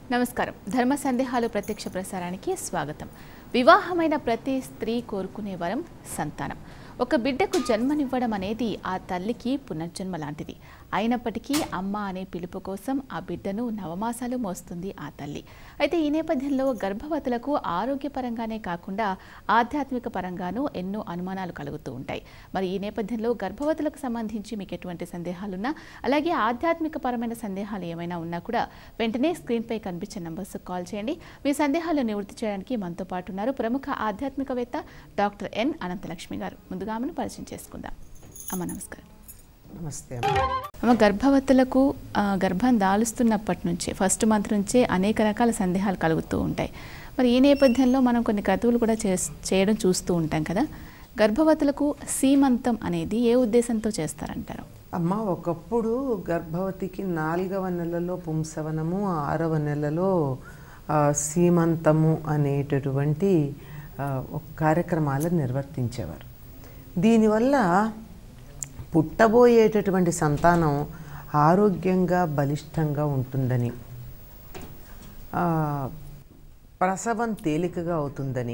నమస్కారం ధర్మ సందేహాలు ప్రత్యక్ష ప్రసారానికి స్వాగతం వివాహమైన ప్రతి స్త్రీ కోరుకునే వరం సంతానం ఒక బిడ్డకు జన్మనివ్వడం అనేది ఆ తల్లికి పునర్జన్మ లాంటిది అయినప్పటికీ అమ్మ అనే పిలుపు కోసం ఆ బిడ్డను నవమాసాలు మోస్తుంది ఆ తల్లి అయితే ఈ నేపథ్యంలో గర్భవతులకు ఆరోగ్యపరంగానే కాకుండా ఆధ్యాత్మిక పరంగానూ ఎన్నో అనుమానాలు కలుగుతూ ఉంటాయి మరి ఈ నేపథ్యంలో గర్భవతులకు సంబంధించి మీకు ఎటువంటి సందేహాలున్నా అలాగే ఆధ్యాత్మిక పరమైన సందేహాలు ఏమైనా ఉన్నా కూడా వెంటనే స్క్రీన్పై కనిపించే నంబర్స్ కాల్ చేయండి మీ సందేహాలు నివృత్తి చేయడానికి మనతో పాటు ఉన్నారు ప్రముఖ ఆధ్యాత్మికవేత్త డాక్టర్ ఎన్ అనంతలక్ష్మి గారు ముందుగా ఆమెను పరిచయం చేసుకుందాం అమ్మ నమస్కారం నమస్తే అమ్మ గర్భవతులకు ఆ, గర్భం దాలుస్తున్నప్పటి నుంచే ఫస్ట్ మంత్ నుంచే అనేక రకాల సందేహాలు కలుగుతూ ఉంటాయి మరి ఈ నేపథ్యంలో మనం కొన్ని క్రతువులు కూడా చేస్- చేయడం చూస్తూ ఉంటాం కదా గర్భవతులకు సీమంతం అనేది ఏ ఉద్దేశంతో చేస్తారంటారు అమ్మ ఒకప్పుడు గర్భవతికి నాలుగవ నెలలో పుంసవనము ఆరవ నెలలో ఆ, సీమంతము అనేటటువంటి ఆ, ఒక కార్యక్రమాలను నిర్వర్తించేవారు దీనివల్ల పుట్టబోయేటటువంటి సంతానం ఆరోగ్యంగా బలిష్టంగా ఉంటుందని ఆ, ప్రసవం తేలికగా అవుతుందని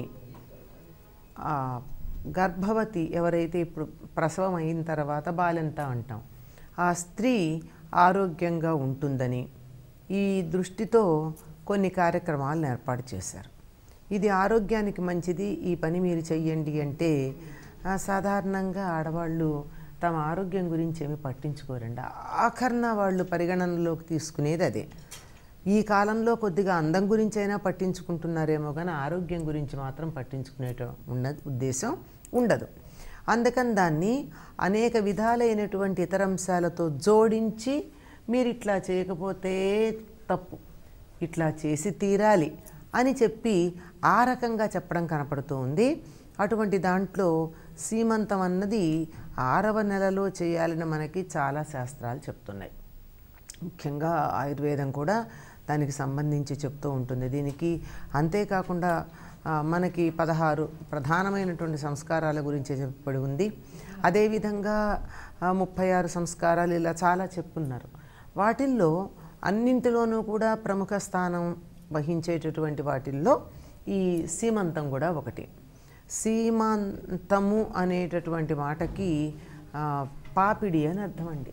ఆ, గర్భవతి ఎవరైతే ఇప్పుడు ప్రసవం అయిన తర్వాత బాలింత అంటాం ఆ స్త్రీ ఆరోగ్యంగా ఉంటుందని ఈ దృష్టితో కొన్ని కార్యక్రమాలను ఏర్పాటు చేశారు ఇది ఆరోగ్యానికి మంచిది ఈ పని మీరు చెయ్యండి అంటే ఆ, సాధారణంగా ఆడవాళ్ళు తమ ఆరోగ్యం గురించి ఏమి పట్టించుకోరండి ఆఖరణ వాళ్ళు పరిగణనలోకి తీసుకునేది అదే ఈ కాలంలో కొద్దిగా అందం గురించి అయినా పట్టించుకుంటున్నారేమో కానీ ఆరోగ్యం గురించి మాత్రం పట్టించుకునేట ఉన్నది ఉద్దేశం ఉండదు అందుకని దాన్ని అనేక విధాలైనటువంటి ఇతర అంశాలతో జోడించి మీరు ఇట్లా చేయకపోతే తప్పు ఇట్లా చేసి తీరాలి అని చెప్పి ఆ రకంగా చెప్పడం కనపడుతూ ఉంది అటువంటి దాంట్లో సీమంతం అన్నది ఆరవ నెలలో చేయాలని మనకి చాలా శాస్త్రాలు చెప్తున్నాయి ముఖ్యంగా ఆయుర్వేదం కూడా దానికి సంబంధించి చెప్తూ ఉంటుంది దీనికి అంతేకాకుండా ఆ, మనకి పదహారు ప్రధానమైనటువంటి సంస్కారాల గురించి చెప్పబడి ఉంది అదేవిధంగా ఆ, ముప్పై ఆరు సంస్కారాలు ఇలా చాలా చెప్పున్నారు వాటిల్లో అన్నింటిలోనూ కూడా ప్రముఖ స్థానం వహించేటటువంటి వాటిల్లో ఈ సీమంతం కూడా ఒకటి సీమంతము అనేటటువంటి మాటకి ఆ, పాపిడి అని అర్థం అండి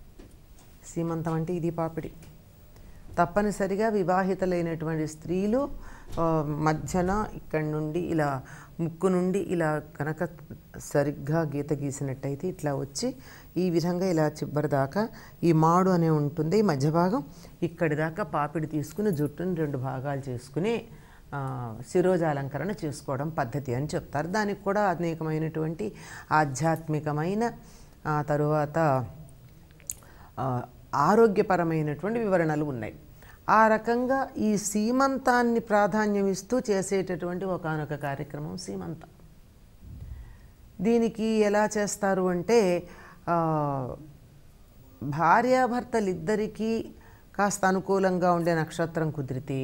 సీమంతం అంటే ఇది పాపిడి తప్పనిసరిగా వివాహితలైనటువంటి స్త్రీలు ఆ, మధ్యన ఇక్కడి నుండి ఇలా ముక్కు నుండి ఇలా కనుక సరిగ్గా గీత గీసినట్టయితే ఇట్లా వచ్చి ఈ విధంగా ఇలా చివరి దాకా ఈ మాడు అనే ఉంటుంది ఈ మధ్య భాగం ఇక్కడి దాకా పాపిడి తీసుకుని జుట్టుని రెండు భాగాలు చేసుకుని ఆ, శిరోజాలంకరణ చేసుకోవడం పద్ధతి అని చెప్తారు దానికి కూడా అనేకమైనటువంటి ఆధ్యాత్మికమైన ఆ తరువాత ఆ, ఆరోగ్యపరమైనటువంటి వివరణలు ఉన్నాయి ఆ రకంగా ఈ సీమంతాన్ని ప్రాధాన్యం ఇస్తూ చేసేటటువంటి ఒకానొక కార్యక్రమం సీమంతం దీనికి ఎలా చేస్తారు అంటే ఆ, భార్యాభర్తలిద్దరికీ కాస్త అనుకూలంగా ఉండే నక్షత్రం కుదిరితే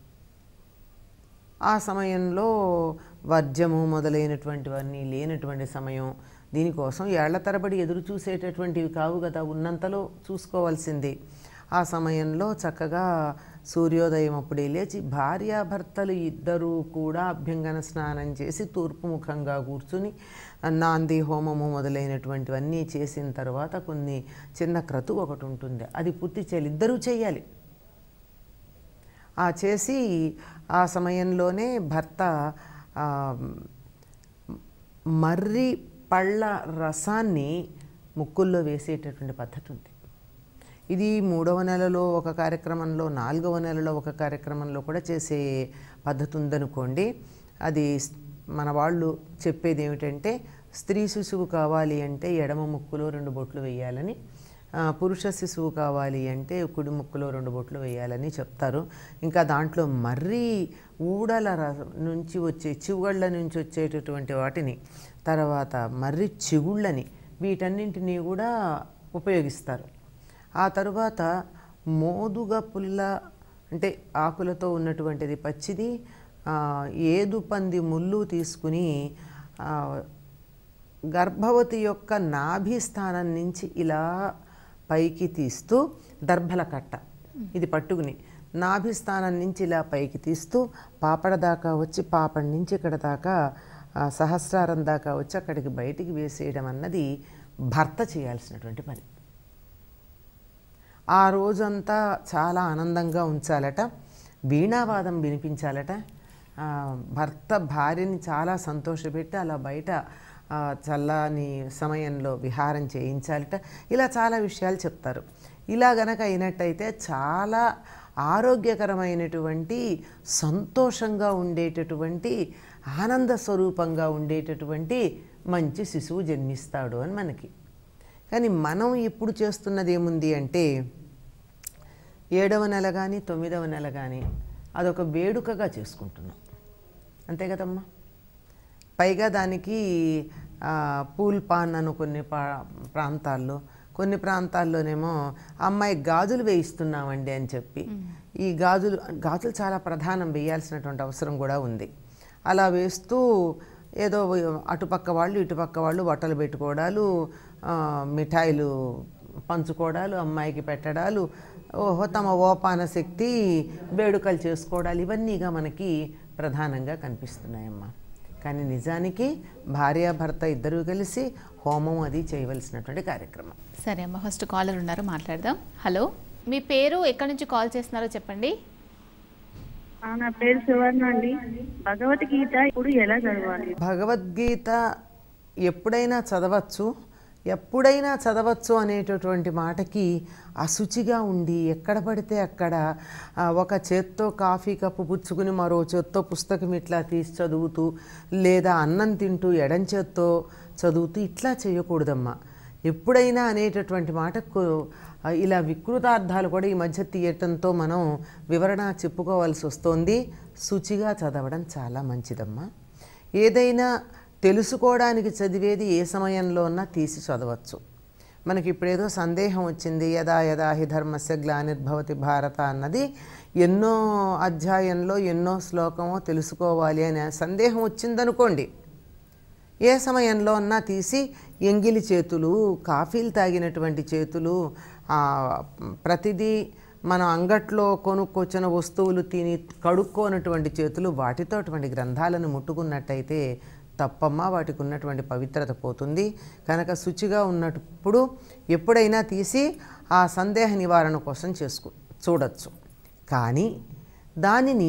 ఆ సమయంలో వర్జము మొదలైనటువంటివన్నీ లేనటువంటి సమయం దీనికోసం ఏళ్ల తరబడి ఎదురు చూసేటటువంటివి కావు కదా ఉన్నంతలో చూసుకోవాల్సిందే ఆ సమయంలో చక్కగా సూర్యోదయం అప్పుడే లేచి భార్యాభర్తలు ఇద్దరూ కూడా అభ్యంగన స్నానం చేసి తూర్పు ముఖంగా కూర్చుని నాంది హోమము మొదలైనటువంటివన్నీ చేసిన తర్వాత కొన్ని చిన్న క్రతు ఒకటి ఉంటుంది అది పూర్తి చేయాలి ఇద్దరూ చేయాలి ఆ చేసి ఆ సమయంలోనే భర్త ఆ, మర్రి పళ్ళ రసాన్ని ముక్కుల్లో వేసేటటువంటి పద్ధతి ఉంది ఇది మూడవ నెలలో ఒక కార్యక్రమంలో నాలుగవ నెలలో ఒక కార్యక్రమంలో కూడా చేసే పద్ధతి ఉందనుకోండి అది స్- మన వాళ్ళు చెప్పేది ఏమిటంటే స్త్రీ శిశువు కావాలి అంటే ఎడమ ముక్కులో రెండు బొట్లు వేయాలని ఆ, పురుష శిశువు కావాలి అంటే కుడి ముక్కులో రెండు బొట్లు వేయాలని చెప్తారు ఇంకా దాంట్లో మర్రి ఊడల ర- నుంచి వచ్చే చివుళ్ళ నుంచి వచ్చేటటువంటి వాటిని తర్వాత మర్రి చిగుళ్ళని వీటన్నింటినీ కూడా ఉపయోగిస్తారు ఆ తరువాత మోదుగ పుల్ల అంటే ఆకులతో ఉన్నటువంటిది పచ్చిది ఆ, ఏదు పంది ముళ్ళు తీసుకుని ఆ, గర్భవతి యొక్క నాభి స్థానం నుంచి ఇలా పైకి తీస్తూ దర్భల కట్ట ఇది పట్టుకుని నాభిస్థానం నుంచి ఇలా పైకి తీస్తూ పాపడ దాకా వచ్చి పాపడి నుంచి ఇక్కడ దాకా ఆ, సహస్రారం దాకా వచ్చి అక్కడికి బయటికి వేసేయడం అన్నది భర్త చేయాల్సినటువంటి పని ఆ రోజంతా చాలా ఆనందంగా ఉంచాలట వీణావాదం వినిపించాలట ఆ, భర్త భార్యని చాలా సంతోషపెట్టి అలా బయట ఆ, చల్లని సమయంలో విహారం చేయించాలట ఇలా చాలా విషయాలు చెప్తారు ఇలా గనక అయినట్టయితే చాలా ఆరోగ్యకరమైనటువంటి సంతోషంగా ఉండేటటువంటి ఆనంద స్వరూపంగా ఉండేటటువంటి మంచి శిశువు జన్మిస్తాడు అని మనకి కానీ మనం ఇప్పుడు చేస్తున్నది ఏముంది అంటే ఏడవ నెల కానీ తొమ్మిదవ నెల కానీ అదొక వేడుకగా చేసుకుంటున్నాం అంతే కదమ్మా పైగా దానికి ఆ, పూల్ పాన్ అను కొన్ని పా- ప్రాంతాల్లో కొన్ని ప్రాంతాల్లోనేమో అమ్మాయి గాజులు వేయిస్తున్నామండి అని చెప్పి ఈ గాజులు గాజులు చాలా ప్రధానం వేయాల్సినటువంటి అవసరం కూడా ఉంది అలా వేస్తూ ఏదో అటుపక్క వాళ్ళు ఇటుపక్క వాళ్ళు బట్టలు పెట్టుకోవడాలు ఆ, మిఠాయిలు పంచుకోవడాలు అమ్మాయికి పెట్టడాలు ఓహో తమ ఓపాన శక్తి వేడుకలు చేసుకోవడాలు ఇవన్నీగా మనకి ప్రధానంగా కనిపిస్తున్నాయమ్మా కానీ నిజానికి భార్యాభర్త ఇద్దరూ కలిసి హోమం అది చేయవలసినటువంటి కార్యక్రమం సరే అమ్మ ఫస్ట్ కాలర్ ఉన్నారు మాట్లాడదాం హలో మీ పేరు ఎక్కడి నుంచి కాల్ చేస్తున్నారో చెప్పండి ఆ, నా పేరు సువర్ణ అండి భగవద్గీత ఇప్పుడు ఎలా చదవాలి భగవద్గీత ఎప్పుడైనా చదవచ్చు ఎప్పుడైనా చదవచ్చు అనేటటువంటి మాటకి అశుచిగా ఉండి ఎక్కడ పడితే అక్కడ ఆ, ఒక చేత్తో కాఫీ కప్పు పుచ్చుకుని మరో చేత్తో పుస్తకం ఇట్లా తీసి చదువుతూ లేదా అన్నం తింటూ ఎడం చేత్తో చదువుతూ ఇట్లా చేయకూడదమ్మా ఎప్పుడైనా అనేటటువంటి మాటకు ఆ, ఇలా వికృతార్థాలు కూడా ఈ మధ్య తీయటంతో మనం వివరణ చెప్పుకోవాల్సి వస్తోంది శుచిగా చదవడం చాలా మంచిదమ్మా ఏదైనా తెలుసుకోవడానికి చదివేది ఏ సమయంలో ఉన్నా తీసి చదవచ్చు మనకి ఇప్పుడేదో సందేహం వచ్చింది యదా యదా హి ధర్మస్య గ్లానిర్భవతి భారత అన్నది ఎన్నో అధ్యాయంలో ఎన్నో శ్లోకమో తెలుసుకోవాలి అనే సందేహం వచ్చిందనుకోండి ఏ సమయంలో అన్నా తీసి ఎంగిలి చేతులు కాఫీలు తాగినటువంటి చేతులు ఆ, ప్రతిదీ మనం అంగట్లో కొనుక్కొచ్చిన వస్తువులు తిని కడుక్కోనటువంటి చేతులు వాటితో అటువంటి గ్రంథాలను ముట్టుకున్నట్టయితే తప్పమ్మా వాటికి ఉన్నటువంటి పవిత్రత పోతుంది కనుక శుచిగా ఉన్నప్పుడు ఎప్పుడైనా తీసి ఆ సందేహ నివారణ కోసం చేసుకు చూడొచ్చు కానీ దానిని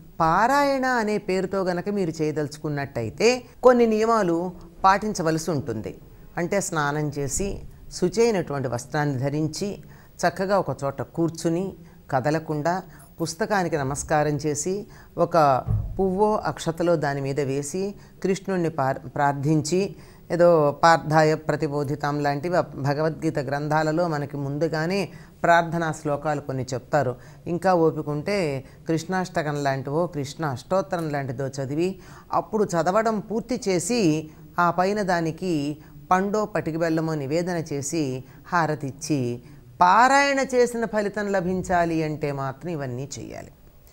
పారాయణ అనే పేరుతో గనక మీరు చేయదలుచుకున్నట్టయితే కొన్ని నియమాలు పాటించవలసి ఉంటుంది అంటే స్నానం చేసి శుచైనటువంటి వస్త్రాన్ని ధరించి చక్కగా ఒక చోట కూర్చుని కదలకుండా పుస్తకానికి నమస్కారం చేసి ఒక పువ్వో అక్షతలో దాని మీద వేసి కృష్ణుణ్ణి పార్ ప్రార్థించి ఏదో పార్థాయ ప్రతిబోధితం లాంటివి ఆ భగవద్గీత గ్రంథాలలో మనకి ముందుగానే ప్రార్థనా శ్లోకాలు కొన్ని చెప్తారు ఇంకా ఓపికంటే కృష్ణాష్టకం లాంటివో కృష్ణ అష్టోత్తరం లాంటిదో చదివి అప్పుడు చదవడం పూర్తి చేసి ఆ పైన దానికి పండో పటికి బెల్లమో నివేదన చేసి హారతిచ్చి పారాయణ చేసిన ఫలితం లభించాలి అంటే మాత్రం ఇవన్నీ చేయాలి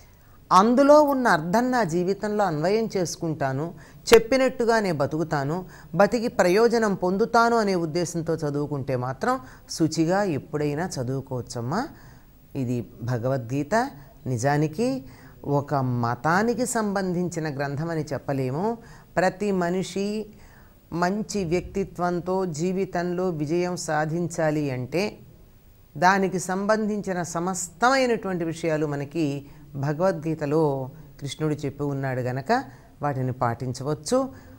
అందులో ఉన్న అర్థం నా జీవితంలో అన్వయం చేసుకుంటాను చెప్పినట్టుగా నేను బతుకుతాను బతికి ప్రయోజనం పొందుతాను అనే ఉద్దేశంతో చదువుకుంటే మాత్రం శుచిగా ఎప్పుడైనా చదువుకోవచ్చమ్మా ఇది భగవద్గీత నిజానికి ఒక మతానికి సంబంధించిన గ్రంథం అని చెప్పలేము ప్రతి మనిషి మంచి వ్యక్తిత్వంతో జీవితంలో విజయం సాధించాలి అంటే దానికి సంబంధించిన సమస్తమైనటువంటి విషయాలు మనకి భగవద్గీతలో కృష్ణుడు చెప్పి ఉన్నాడు గనక వాటిని పాటించవచ్చు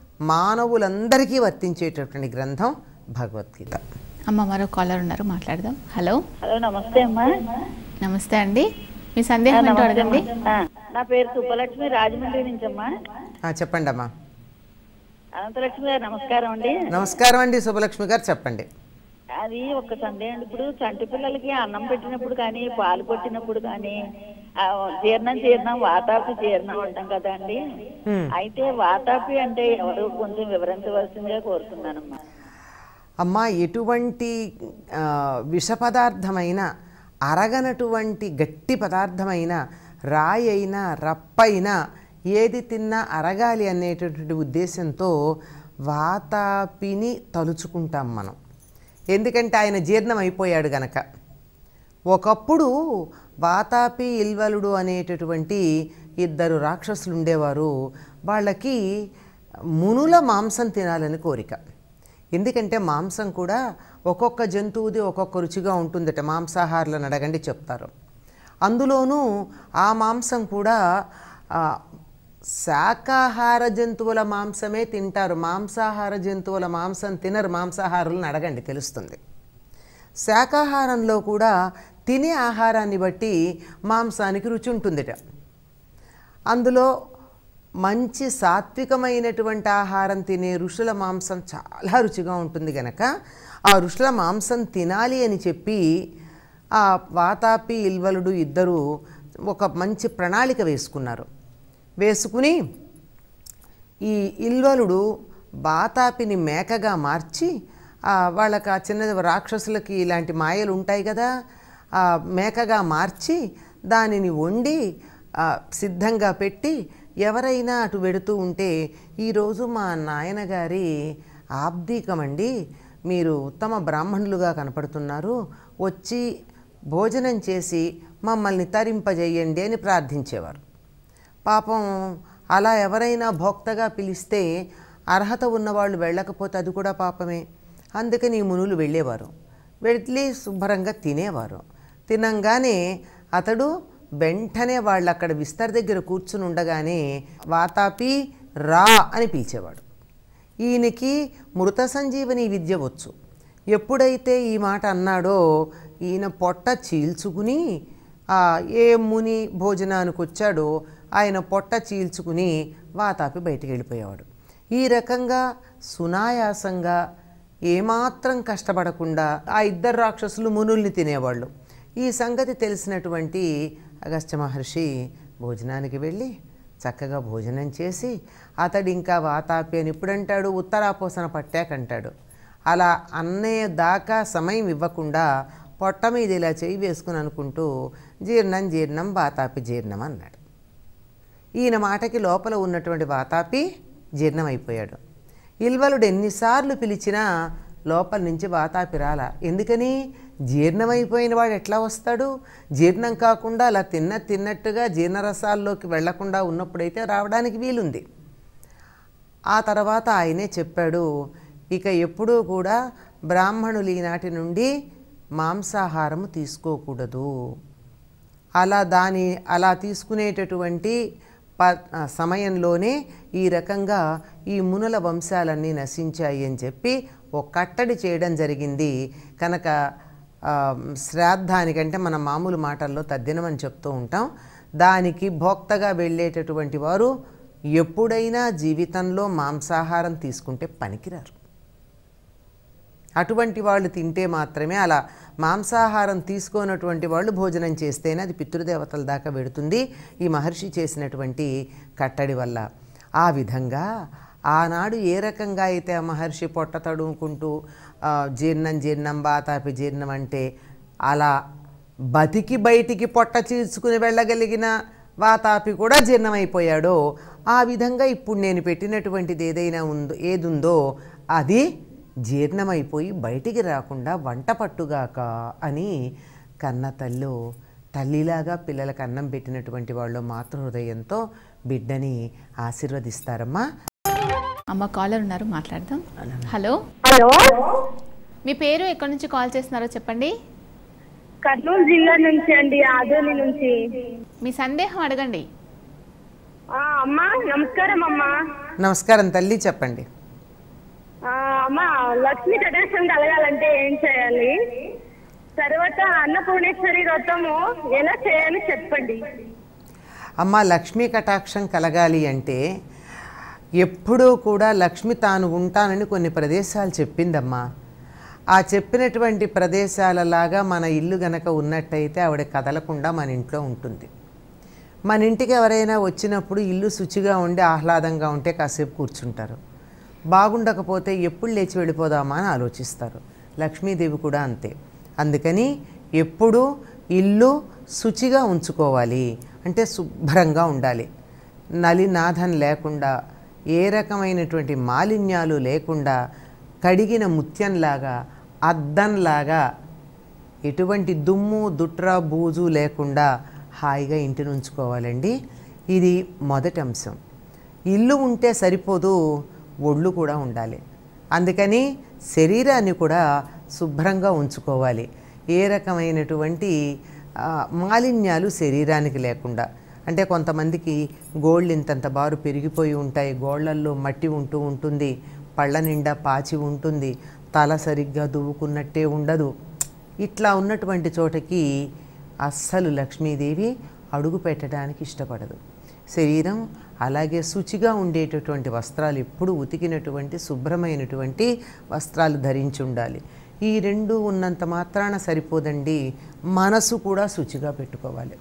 మానవులందరికీ వర్తించేటటువంటి గ్రంథం భగవద్గీత అమ్మ మరో కాలర్ ఉన్నారు మాట్లాడదాం హలో హలో నమస్తే అమ్మా నమస్తే అండి మీ సందేహం ఏంటో నమస్తే అడగండి అమ్మా. ఆ, నా పేరు సుబ్బలక్ష్మి రాజమండ్రి నుంచి అమ్మా ఆ, చెప్పండి అమ్మా అనంతలక్ష్మి గారు నమస్కారం అండి నమస్కారం అండి శుభలక్ష్మి గారు చెప్పండి అది ఒక సందేహం అండి ఇప్పుడు చంటి పిల్లలకి అన్నం పెట్టినప్పుడు కానీ పాలు కొట్టినప్పుడు కానీ ఆ, జీర్ణం జీర్ణం వాతాపి జీర్ణం అంటాం కదా అండి హ్మ్. అయితే వాతాపి అంటే ఎవరు కొంచెం వివరించవలసిందిగా కోరుతున్నానమ్మా అమ్మా ఎటువంటి ఆ, విష పదార్థమైన అరగనటువంటి గట్టి పదార్థమైన రాయి అయినా రప్పైనా ఏది తిన్నా అరగాలి అనేటటువంటి ఉద్దేశంతో వాతాపిని తలుచుకుంటాం మనం ఎందుకంటే ఆయన జీర్ణం అయిపోయాడు గనక ఒకప్పుడు వాతాపి ఇల్వలుడు అనేటటువంటి ఇద్దరు రాక్షసులు ఉండేవారు వాళ్ళకి మునుల మాంసం తినాలని కోరిక ఎందుకంటే మాంసం కూడా ఒక్కొక్క జంతువుది ఒక్కొక్క రుచిగా ఉంటుందట మాంసాహారులను అడగండి చెప్తారు అందులోనూ ఆ మాంసం కూడా ఆ, శాకాహార జంతువుల మాంసమే తింటారు మాంసాహార జంతువుల మాంసం తినరు మాంసాహారులను అడగండి తెలుస్తుంది శాకాహారంలో కూడా తినే ఆహారాన్ని బట్టి మాంసానికి రుచి ఉంటుందిట అందులో మంచి సాత్వికమైనటువంటి ఆహారం తినే ఋషుల మాంసం చాలా రుచిగా ఉంటుంది గనక ఆ ఋషుల మాంసం తినాలి అని చెప్పి ఆ వాతాపి ఇల్వలుడు ఇద్దరు ఒక మంచి ప్రణాళిక వేసుకున్నారు వేసుకుని ఈ ఇల్వలుడు బాతాపిని మేకగా మార్చి ఆ, వాళ్ళకి ఆ చిన్న రాక్షసులకి ఇలాంటి మాయలు ఉంటాయి కదా ఆ మేకగా మార్చి దానిని వండి ఆ, సిద్ధంగా పెట్టి ఎవరైనా అటు వెడుతూ ఉంటే ఈరోజు మా నాయనగారి ఆబ్దీకమండి మీరు ఉత్తమ బ్రాహ్మణులుగా కనపడుతున్నారు వచ్చి భోజనం చేసి మమ్మల్ని తరింపజేయండి అని ప్రార్థించేవారు పాపం అలా ఎవరైనా భోక్తగా పిలిస్తే అర్హత ఉన్నవాళ్ళు వెళ్ళకపోతే అది కూడా పాపమే అందుకని ఈ మునులు వెళ్ళేవారు వెళ్ళి శుభ్రంగా తినేవారు తినంగానే అతడు వెంటనే వాళ్ళు అక్కడ విస్తర్ దగ్గర కూర్చుని ఉండగానే వాతాపి రా అని పిలిచేవాడు ఈయనకి మృత సంజీవని విద్య వచ్చు ఎప్పుడైతే ఈ మాట అన్నాడో ఈయన పొట్ట చీల్చుకుని ఆ, ఏ ముని భోజనానికి వచ్చాడో ఆయన పొట్ట చీల్చుకుని వాతాపి బయటికి వెళ్ళిపోయేవాడు ఈ రకంగా సునాయాసంగా ఏమాత్రం కష్టపడకుండా ఆ ఇద్దరు రాక్షసులు మునుల్ని తినేవాళ్ళు ఈ సంగతి తెలిసినటువంటి అగస్త్య మహర్షి భోజనానికి వెళ్ళి చక్కగా భోజనం చేసి అతడు ఇంకా వాతాపి అని ఇప్పుడంటాడు ఉత్తరాపోసన పట్టాకంటాడు అలా అన్నయ్య దాకా సమయం ఇవ్వకుండా పొట్ట మీద ఇలా చేయి వేసుకుని అనుకుంటూ జీర్ణం జీర్ణం వాతాపి జీర్ణం అన్నాడు ఈయన మాటకి లోపల ఉన్నటువంటి వాతాపి జీర్ణమైపోయాడు ఇల్వలుడు ఎన్నిసార్లు పిలిచినా లోపల నుంచి వాతాపి రాల ఎందుకని జీర్ణమైపోయిన వాడు ఎట్లా వస్తాడు జీర్ణం కాకుండా అలా తిన్న తిన్నట్టుగా జీర్ణరసాల్లోకి వెళ్లకుండా ఉన్నప్పుడైతే రావడానికి వీలుంది ఆ తర్వాత ఆయనే చెప్పాడు ఇక ఎప్పుడూ కూడా బ్రాహ్మణులు ఈనాటి నుండి మాంసాహారము తీసుకోకూడదు అలా దాని అలా తీసుకునేటటువంటి ప ఆ సమయంలోనే ఈ రకంగా ఈ మునుల వంశాలన్నీ నశించాయి అని చెప్పి ఒక కట్టడి చేయడం జరిగింది కనుక ఆ, శ్రాద్ధానికంటే మన మామూలు మాటల్లో తద్దినం అని చెప్తూ ఉంటాం దానికి భోక్తగా వెళ్ళేటటువంటి వారు ఎప్పుడైనా జీవితంలో మాంసాహారం తీసుకుంటే పనికిరారు అటువంటి వాళ్ళు తింటే మాత్రమే అలా మాంసాహారం తీసుకోనటువంటి వాళ్ళు భోజనం చేస్తేనే అది పితృదేవతల దాకా వెడుతుంది ఈ మహర్షి చేసినటువంటి కట్టడి వల్ల ఆ విధంగా ఆనాడు ఏ రకంగా అయితే ఆ మహర్షి పొట్ట తడుముకుంటూ ఆ, జీర్ణం జీర్ణం బాతాపి జీర్ణం అంటే అలా బతికి బయటికి పొట్ట చీల్చుకుని వెళ్ళగలిగిన వాతాపి కూడా జీర్ణమైపోయాడో ఆ విధంగా ఇప్పుడు నేను పెట్టినటువంటిది ఏదైనా ఉందో ఏదుందో అది జీర్ణమైపోయి బయటికి రాకుండా వంట పట్టుగాక అని కన్న తల్లు తల్లిలాగా పిల్లలకు అన్నం పెట్టినటువంటి వాళ్ళు మాతృహృదయంతో బిడ్డని ఆశీర్వదిస్తారమ్మా అమ్మ కాలర్ ఉన్నారు మాట్లాడదాం హలో హలో మీ పేరు ఎక్కడి నుంచి కాల్ చేస్తున్నారో చెప్పండి కర్నూలు జిల్లా నుంచి అండి ఆదోని నుంచి మీ సందేహం అడగండి ఆ, అమ్మా నమస్కారం అమ్మా నమస్కారం తల్లి చెప్పండి ఆ, అమ్మా లక్ష్మీ కటాక్షం కలగాలంటే ఏం చేయాలి తర్వాత అన్నపూర్ణేశ్వరి వ్రతము ఎలా చేయాలి చెప్పండి అమ్మ లక్ష్మీ కటాక్షం కలగాలి అంటే ఎప్పుడూ కూడా లక్ష్మి తాను ఉంటానని కొన్ని ప్రదేశాలు చెప్పిందమ్మా ఆ చెప్పినటువంటి ప్రదేశాలలాగా మన ఇల్లు గనక ఉన్నట్టయితే ఆవిడ కదలకుండా మన ఇంట్లో ఉంటుంది మన ఇంటికి ఎవరైనా వచ్చినప్పుడు ఇల్లు శుచిగా ఉండి ఆహ్లాదంగా ఉంటే కాసేపు కూర్చుంటారు బాగుండకపోతే ఎప్పుడు లేచి వెళ్ళిపోదామా అని ఆలోచిస్తారు లక్ష్మీదేవి కూడా అంతే అందుకని ఎప్పుడూ ఇల్లు శుచిగా ఉంచుకోవాలి అంటే శుభ్రంగా ఉండాలి నలినాథం లేకుండా ఏ రకమైనటువంటి మాలిన్యాలు లేకుండా కడిగిన ముత్యంలాగా అద్దంలాగా ఎటువంటి దుమ్ము దుట్ర బూజు లేకుండా హాయిగా ఇంటిని ఉంచుకోవాలండి ఇది మొదటి అంశం ఇల్లు ఉంటే సరిపోదు ఒళ్ళు కూడా ఉండాలి అందుకని శరీరాన్ని కూడా శుభ్రంగా ఉంచుకోవాలి ఏ రకమైనటువంటి ఆ, మాలిన్యాలు శరీరానికి లేకుండా అంటే కొంతమందికి గోళ్ళు ఇంతంత బారు పెరిగిపోయి ఉంటాయి గోళ్ళల్లో మట్టి ఉంటూ ఉంటుంది పళ్ళ నిండా పాచి ఉంటుంది తల సరిగ్గా దువ్వుకున్నట్టే ఉండదు ఇట్లా ఉన్నటువంటి చోటకి అస్సలు లక్ష్మీదేవి అడుగు పెట్టడానికి ఇష్టపడదు శరీరం అలాగే శుచిగా ఉండేటటువంటి వస్త్రాలు ఎప్పుడు ఉతికినటువంటి శుభ్రమైనటువంటి వస్త్రాలు ధరించి ఉండాలి ఈ రెండు ఉన్నంత మాత్రాన సరిపోదండి మనసు కూడా శుచిగా పెట్టుకోవాలి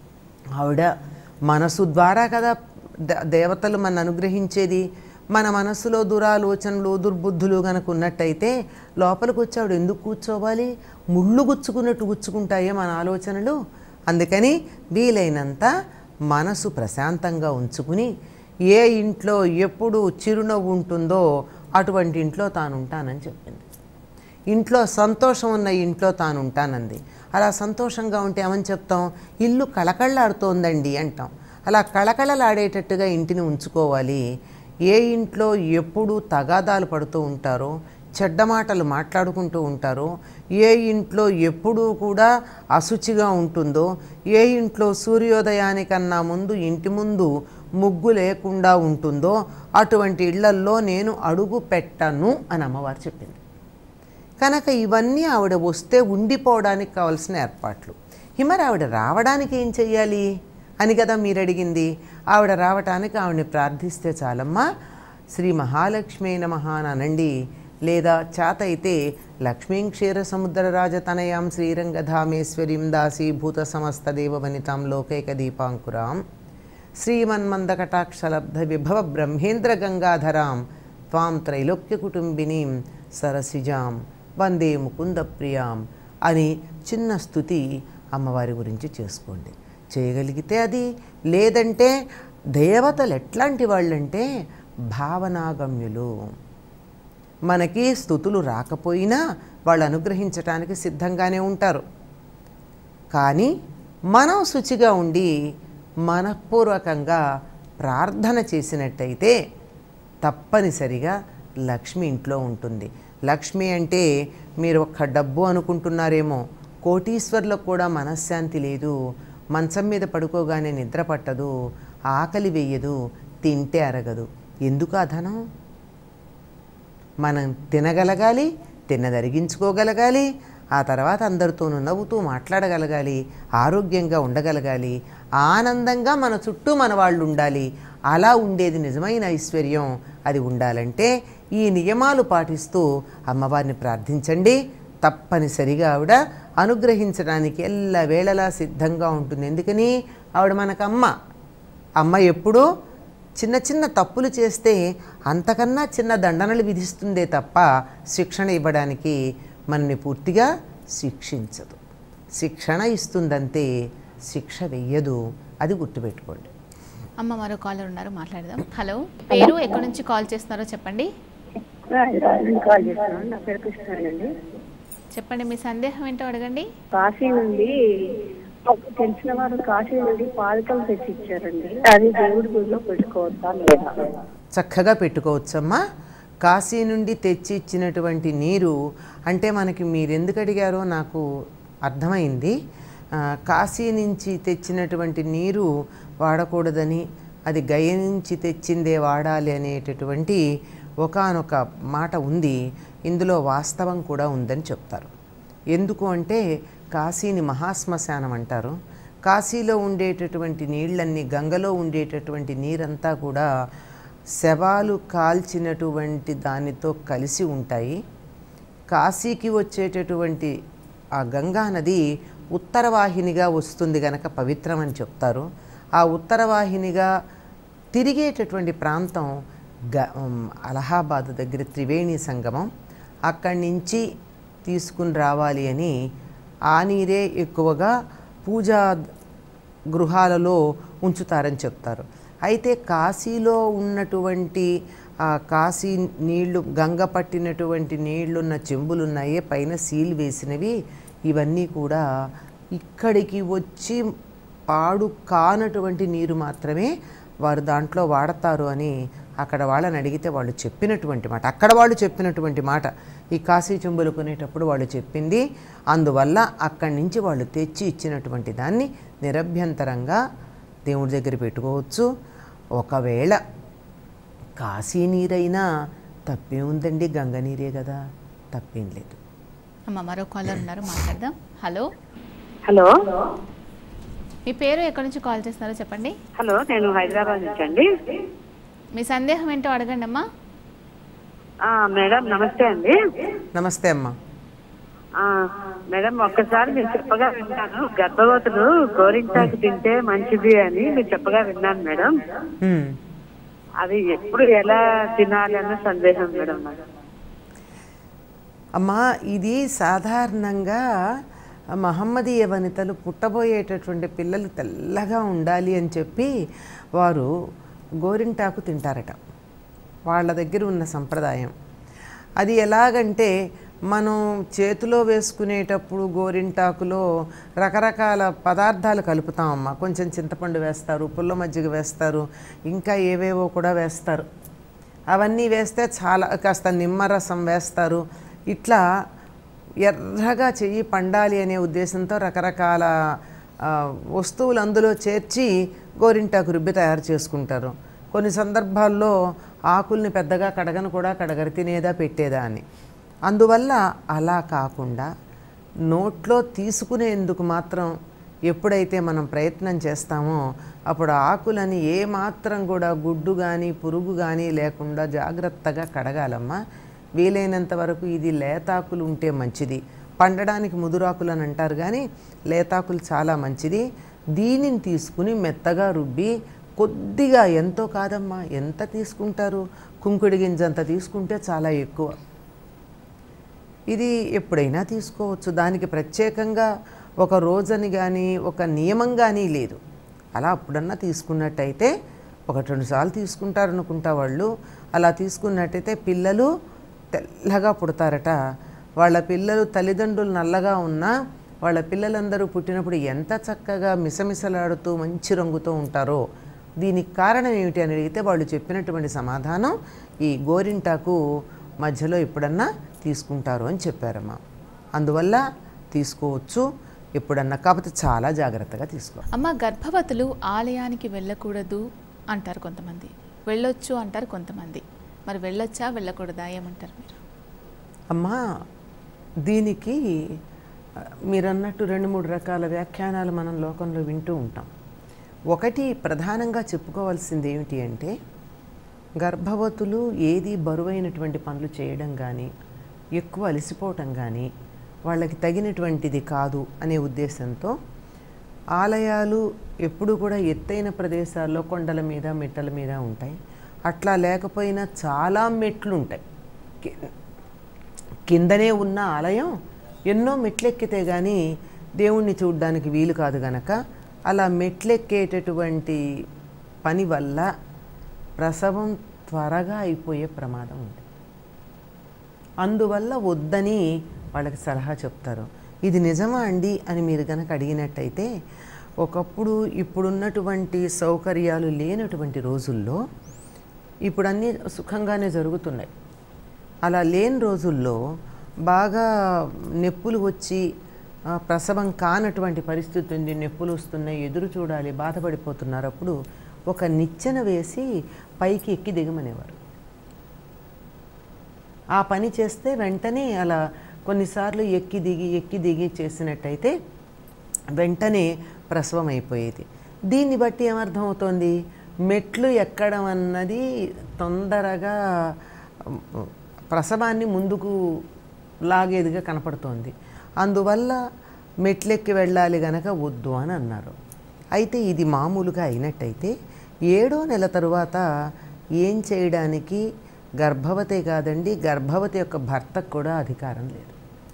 ఆవిడ మనసు ద్వారా కదా ద- దేవతలు మన అనుగ్రహించేది మన మనసులో దురాలోచనలు దుర్బుద్ధులు కనుక ఉన్నట్టయితే లోపలికి వచ్చి ఆవిడ ఎందుకు కూర్చోవాలి ముళ్ళు గుచ్చుకున్నట్టు గుచ్చుకుంటాయే మన ఆలోచనలు అందుకని వీలైనంత మనసు ప్రశాంతంగా ఉంచుకుని ఏ ఇంట్లో ఎప్పుడు చిరునవ్వు ఉంటుందో అటువంటి ఇంట్లో తాను ఉంటానని చెప్పింది ఇంట్లో సంతోషం ఉన్న ఇంట్లో తాను ఉంటానంది అలా సంతోషంగా ఉంటే ఏమని చెప్తాం ఇల్లు కళకళలాడుతోందండి అంటాం అలా కళకళలాడేటట్టుగా ఇంటిని ఉంచుకోవాలి ఏ ఇంట్లో ఎప్పుడు తగాదాలు పడుతూ ఉంటారో చెడ్డ మాటలు మాట్లాడుకుంటూ ఉంటారో ఏ ఇంట్లో ఎప్పుడూ కూడా అశుచిగా ఉంటుందో ఏ ఇంట్లో సూర్యోదయానికన్నా ముందు ఇంటి ముందు ముగ్గు లేకుండా ఉంటుందో అటువంటి ఇళ్లల్లో నేను అడుగు పెట్టను అని అమ్మవారు చెప్పింది కనుక ఇవన్నీ ఆవిడ వస్తే ఉండిపోవడానికి కావాల్సిన ఏర్పాట్లు ఈ మరి ఆవిడ రావడానికి ఏం చెయ్యాలి అని కదా మీరు అడిగింది ఆవిడ రావటానికి ఆవిడని ప్రార్థిస్తే చాలమ్మా శ్రీ మహాలక్ష్మి నమః అని అనండి లేదా చేత అయితే లక్ష్మీం క్షీర సముద్ర రాజతనయాం శ్రీరంగధామేశ్వరీం దాసీభూత సమస్త దేవవనితాం లోకైక దీపాంకురాం శ్రీమన్మందకటాక్షలబ్ధ విభవ బ్రహ్మేంద్ర గంగాధరాం త్వాం త్రైలోక్య కుటుంబినీం సరసిజాం వందే ముకుంద ప్రియాం అని చిన్న స్థుతి అమ్మవారి గురించి చేసుకోండి చేయగలిగితే అది లేదంటే దేవతలు ఎట్లాంటి వాళ్ళంటే భావనాగమ్యులు మనకి స్థుతులు రాకపోయినా వాళ్ళు అనుగ్రహించటానికి సిద్ధంగానే ఉంటారు కానీ మనం శుచిగా ఉండి మనఃపూర్వకంగా ప్రార్థన చేసినట్టయితే తప్పనిసరిగా లక్ష్మి ఇంట్లో ఉంటుంది లక్ష్మి అంటే మీరు ఒక్క డబ్బు అనుకుంటున్నారేమో కోటీశ్వర్లకు కూడా మనశ్శాంతి లేదు మంచం మీద పడుకోగానే నిద్ర పట్టదు ఆకలి వెయ్యదు తింటే అరగదు ఎందుకు ఆ ధనం మనం తినగలగాలి తిన్నదరిగించుకోగలగాలి ఆ తర్వాత అందరితోనూ నవ్వుతూ మాట్లాడగలగాలి ఆరోగ్యంగా ఉండగలగాలి ఆనందంగా మన చుట్టూ మన వాళ్ళు ఉండాలి అలా ఉండేది నిజమైన ఐశ్వర్యం అది ఉండాలంటే ఈ నియమాలు పాటిస్తూ అమ్మవారిని ప్రార్థించండి తప్పనిసరిగా ఆవిడ అనుగ్రహించడానికి ఎల్లవేళలా సిద్ధంగా ఉంటుంది ఎందుకని ఆవిడ మనకు అమ్మ అమ్మ ఎప్పుడూ చిన్న చిన్న తప్పులు చేస్తే అంతకన్నా చిన్న దండనలు విధిస్తుందే తప్ప శిక్షణ ఇవ్వడానికి మనని పూర్తిగా శిక్షించదు శిక్షణ ఇస్తుందంతే శిక్ష వెయ్యదు అది గుర్తుపెట్టుకోండి అమ్మ మరో కాలర్ ఉన్నారు మాట్లాడదాం హలో పేరు ఎక్కడి నుంచి కాల్ చేస్తున్నారో చెప్పండి హైదరాబాద్ నుంచి కాల్ చేస్తున్నాను నా పేరు కృష్ణానండి చెప్పండి మీ సందేహం ఏంటో అడగండి కాశీ నుండి ఒక తెలిసిన వారు కాశీ నుండి పాలకలు తెచ్చి ఇచ్చారండి అది దేవుడి గుడిలో పెట్టుకోవద్దా లేదా చక్కగా పెట్టుకోవచ్చమ్మా కాశీ నుండి తెచ్చి ఇచ్చినటువంటి నీరు అంటే మనకి మీరు ఎందుకు అడిగారో నాకు అర్థమైంది ఆ, కాశీ నుంచి తెచ్చినటువంటి నీరు వాడకూడదని అది గయ నుంచి తెచ్చిందే వాడాలి అనేటటువంటి ఒకానొక మాట ఉంది ఇందులో వాస్తవం కూడా ఉందని చెప్తారు ఎందుకు అంటే కాశీని మహాశ్మశానం అంటారు కాశీలో ఉండేటటువంటి నీళ్ళన్నీ గంగలో ఉండేటటువంటి నీరంతా కూడా శవాలు కాల్చినటువంటి దానితో కలిసి ఉంటాయి కాశీకి వచ్చేటటువంటి ఆ గంగా నది ఉత్తరవాహినిగా వస్తుంది గనక పవిత్రమని చెప్తారు ఆ ఉత్తరవాహినిగా తిరిగేటటువంటి ప్రాంతం గ ఉమ్, అలహాబాద్ దగ్గర త్రివేణి సంగమం అక్కడి నుంచి తీసుకుని రావాలి అని ఆ నీరే ఎక్కువగా పూజా గృహాలలో ఉంచుతారని చెప్తారు అయితే కాశీలో ఉన్నటువంటి ఆ కాశీ నీళ్లు గంగ పట్టినటువంటి నీళ్లున్న చెంబులు ఉన్నాయే పైన సీల్ వేసినవి ఇవన్నీ కూడా ఇక్కడికి వచ్చి పాడు కానటువంటి నీరు మాత్రమే వారు దాంట్లో వాడతారు అని అక్కడ వాళ్ళని అడిగితే వాళ్ళు చెప్పినటువంటి మాట అక్కడ వాళ్ళు చెప్పినటువంటి మాట ఈ కాశీ చెంబులు కొనేటప్పుడు వాళ్ళు చెప్పింది అందువల్ల అక్కడి నుంచి వాళ్ళు తెచ్చి ఇచ్చినటువంటి దాన్ని నిరభ్యంతరంగా దేవుడి దగ్గర పెట్టుకోవచ్చు ఒకవేళ కాశీ నీరైనా తప్పే ఉందండి గంగ నీరే కదా తప్పేం లేదు అమ్మ మరో కాలర్ ఉన్నారు మాట్లాడదాం హలో హలో మీ పేరు ఎక్కడి నుంచి కాల్ చేస్తున్నారో చెప్పండి హలో నేను హైదరాబాద్ నుంచి అండి మీ సందేహం ఏంటో అడగండి అమ్మా ఆ, మేడం నమస్తే అండి నమస్తే అమ్మా ఆ, మేడం ఒక్కసారి మీరు చెప్పగా విన్నాను గర్భవతులు గోరింటాకు తింటే మంచిది అని మీరు చెప్పగా విన్నాను మేడం హ్మ్. అది ఎప్పుడు ఎలా తినాలి అన్న సందేహం మేడం నాకు అమ్మా ఇది సాధారణంగా మహమ్మదీయ వనితలు పుట్టబోయేటటువంటి పిల్లలు తెల్లగా ఉండాలి అని చెప్పి వారు గోరింటాకు తింటారట వాళ్ళ దగ్గర ఉన్న సంప్రదాయం అది ఎలాగంటే మనం చేతిలో వేసుకునేటప్పుడు గోరింటాకులో రకరకాల పదార్థాలు కలుపుతామమ్మా కొంచెం చింతపండు వేస్తారు పుల్ల మజ్జిగ వేస్తారు ఇంకా ఏవేవో కూడా వేస్తారు అవన్నీ వేస్తే చాలా కాస్త నిమ్మరసం వేస్తారు ఇట్లా ఎర్రగా చెయ్యి పండాలి అనే ఉద్దేశంతో రకరకాల ఆ, వస్తువులు అందులో చేర్చి గోరింటాకు రుబ్బి తయారు చేసుకుంటారు కొన్ని సందర్భాల్లో ఆకుల్ని పెద్దగా కడగను కూడా కడగరు తినేదా పెట్టేదా అని అందువల్ల అలా కాకుండా నోట్లో తీసుకునేందుకు మాత్రం ఎప్పుడైతే మనం ప్రయత్నం చేస్తామో అప్పుడు ఆకులని ఏ మాత్రం కూడా గుడ్డు కానీ పురుగు కానీ లేకుండా జాగ్రత్తగా కడగాలమ్మా వీలైనంత వరకు ఇది లేతాకులు ఉంటే మంచిది పండడానికి ముదురాకులు అని అంటారు కానీ లేతాకులు చాలా మంచిది దీనిని తీసుకుని మెత్తగా రుబ్బి కొద్దిగా ఎంతో కాదమ్మా ఎంత తీసుకుంటారు కుంకుడి గింజంత తీసుకుంటే చాలా ఎక్కువ ఇది ఎప్పుడైనా తీసుకోవచ్చు దానికి ప్రత్యేకంగా ఒక రోజని కానీ ఒక నియమం కానీ లేదు అలా అప్పుడన్నా తీసుకున్నట్టయితే ఒకటి రెండు సార్లు తీసుకుంటారనుకుంటా వాళ్ళు అలా తీసుకున్నట్టయితే పిల్లలు తెల్లగా పుడతారట వాళ్ళ పిల్లలు తల్లిదండ్రులు నల్లగా ఉన్నా వాళ్ళ పిల్లలందరూ పుట్టినప్పుడు ఎంత చక్కగా మిసమిసలాడుతూ మంచి రంగుతో ఉంటారో దీనికి కారణం ఏమిటి అని అడిగితే వాళ్ళు చెప్పినటువంటి సమాధానం ఈ గోరింటాకు మధ్యలో ఎప్పుడన్నా తీసుకుంటారు అని చెప్పారమ్మా అందువల్ల తీసుకోవచ్చు ఎప్పుడన్నా కాకపోతే చాలా జాగ్రత్తగా తీసుకోవాలి అమ్మ గర్భవతులు ఆలయానికి వెళ్ళకూడదు అంటారు కొంతమంది వెళ్ళొచ్చు అంటారు కొంతమంది మరి వెళ్ళొచ్చా వెళ్ళకూడదా ఏమంటారు మీరు అమ్మా దీనికి ఆ, మీరన్నట్టు రెండు మూడు రకాల వ్యాఖ్యానాలు మనం లోకంలో వింటూ ఉంటాం ఒకటి ప్రధానంగా చెప్పుకోవాల్సింది ఏమిటి అంటే గర్భవతులు ఏది బరువైనటువంటి పనులు చేయడం కానీ ఎక్కువ అలసిపోవటం కానీ వాళ్ళకి తగినటువంటిది కాదు అనే ఉద్దేశంతో ఆలయాలు ఎప్పుడు కూడా ఎత్తైన ప్రదేశాల్లో కొండల మీద మెట్టల మీద ఉంటాయి అట్లా లేకపోయినా చాలా మెట్లు ఉంటాయి కి- కిందనే ఉన్న ఆలయం ఎన్నో మెట్లెక్కితే కానీ దేవుణ్ణి చూడ్డానికి వీలు కాదు గనక అలా మెట్లెక్కేటటువంటి పని వల్ల ప్రసవం త్వరగా అయిపోయే ప్రమాదం ఉంది అందువల్ల వద్దని వాళ్ళకి సలహా చెప్తారు ఇది నిజమా అండి అని మీరు కనుక అడిగినట్టయితే ఒకప్పుడు ఇప్పుడున్నటువంటి సౌకర్యాలు లేనటువంటి రోజుల్లో ఇప్పుడు అన్నీ సుఖంగానే జరుగుతున్నాయి అలా లేని రోజుల్లో బాగా నొప్పులు వచ్చి ఆ, ప్రసవం కానటువంటి పరిస్థితి ఉంది నొప్పులు వస్తున్నాయి ఎదురు చూడాలి బాధపడిపోతున్నారు అప్పుడు ఒక నిచ్చెన వేసి పైకి ఎక్కి దిగమనేవారు ఆ పని చేస్తే వెంటనే అలా కొన్నిసార్లు ఎక్కి దిగి ఎక్కి దిగి చేసినట్టయితే వెంటనే ప్రసవం అయిపోయేది దీన్ని బట్టి ఏమర్థమవుతోంది మెట్లు ఎక్కడం అన్నది తొందరగా ఉమ్, ప్రసవాన్ని ముందుకు లాగేదిగా కనపడుతోంది అందువల్ల మెట్లెక్కి వెళ్ళాలి గనక వద్దు అని అన్నారు అయితే ఇది మామూలుగా అయినట్టయితే ఏడో నెల తరువాత ఏం చేయడానికి గర్భవతే కాదండి గర్భవతి యొక్క భర్తకు కూడా అధికారం లేదు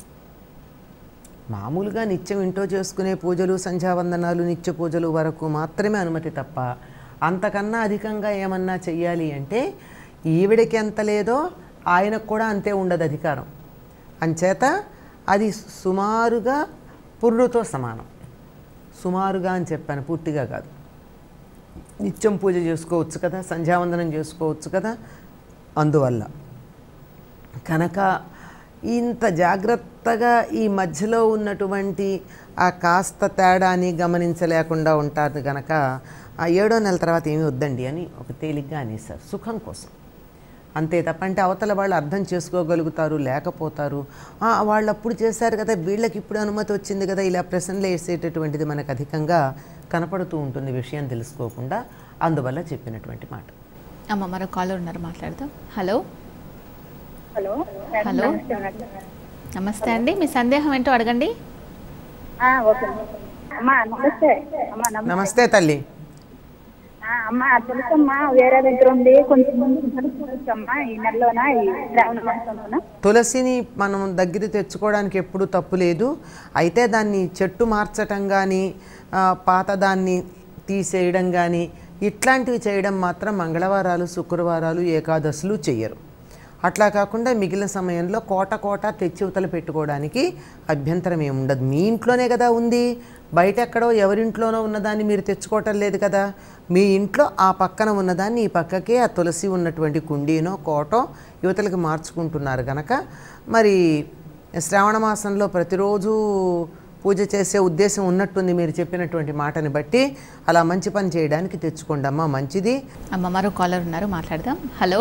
మామూలుగా నిత్యం ఇంట్లో చేసుకునే పూజలు సంధ్యావందనాలు నిత్య పూజలు వరకు మాత్రమే అనుమతి తప్ప అంతకన్నా అధికంగా ఏమన్నా చెయ్యాలి అంటే ఈవిడికి ఎంత లేదో ఆయనకు కూడా అంతే ఉండదు అధికారం అంచేత అది సుమారుగా పుర్రుతో సమానం సుమారుగా అని చెప్పాను పూర్తిగా కాదు నిత్యం పూజ చేసుకోవచ్చు కదా సంధ్యావందనం చేసుకోవచ్చు కదా అందువల్ల కనుక ఇంత జాగ్రత్తగా ఈ మధ్యలో ఉన్నటువంటి ఆ కాస్త తేడాని గమనించలేకుండా ఉంటారు కనుక ఆ ఏడో నెల తర్వాత ఏమీ వద్దండి అని ఒక తేలిగ్గా అనేసారు సుఖం కోసం అంతే తప్ప అంటే అవతల వాళ్ళు అర్థం చేసుకోగలుగుతారు లేకపోతారు "ఆ, వాళ్ళు అప్పుడు చేశారు కదా వీళ్ళకి ఇప్పుడు అనుమతి వచ్చింది కదా ఇలా ప్రశ్నలు వేసేటటువంటిది మనకు అధికంగా కనపడుతూ ఉంటుంది విషయం తెలుసుకోకుండా అందువల్ల చెప్పినటువంటి మాట అమ్మ మరో కాలర్ ఉన్నారు మాట్లాడదాం హలో హలో హలో నమస్తే అండి మీ సందేహం ఏంటో అడగండి ఆ, ఓకే అమ్మా నమస్తే అమ్మా నమస్తే నమస్తే తల్లి ఆ, అమ్మా తెలుసమ్మా వేరే దగ్గర ఉంది కొంచెం చూడొచ్చమ్మా ఈ నెలలోనా ఈ శ్రావణ మాసంలోనా తులసిని మనం దగ్గర తెచ్చుకోవడానికి ఎప్పుడు తప్పు లేదు అయితే దాన్ని చెట్టు మార్చటం కానీ పాత దాన్ని తీసేయడం కానీ ఇట్లాంటివి చేయడం మాత్రం మంగళవారాలు శుక్రవారాలు ఏకాదశులు చెయ్యరు అట్లా కాకుండా మిగిలిన సమయంలో కోట కోట తెచ్చివతల పెట్టుకోవడానికి అభ్యంతరం ఏమి ఉండదు మీ ఇంట్లోనే కదా ఉంది బయట ఎక్కడో ఎవరింట్లోనో ఉన్నదాన్ని మీరు తెచ్చుకోవటం లేదు కదా మీ ఇంట్లో ఆ పక్కన ఉన్నదాన్ని ఈ పక్కకే ఆ తులసి ఉన్నటువంటి కుండీనో కోటో యువతలకి మార్చుకుంటున్నారు కనుక మరి శ్రావణ మాసంలో ప్రతిరోజు పూజ చేసే ఉద్దేశం ఉన్నట్టుంది మీరు చెప్పినటువంటి మాటని బట్టి అలా మంచి పని చేయడానికి తెచ్చుకోండి అమ్మా మంచిది అమ్మ మరో కాలర్ ఉన్నారు మాట్లాడదాం హలో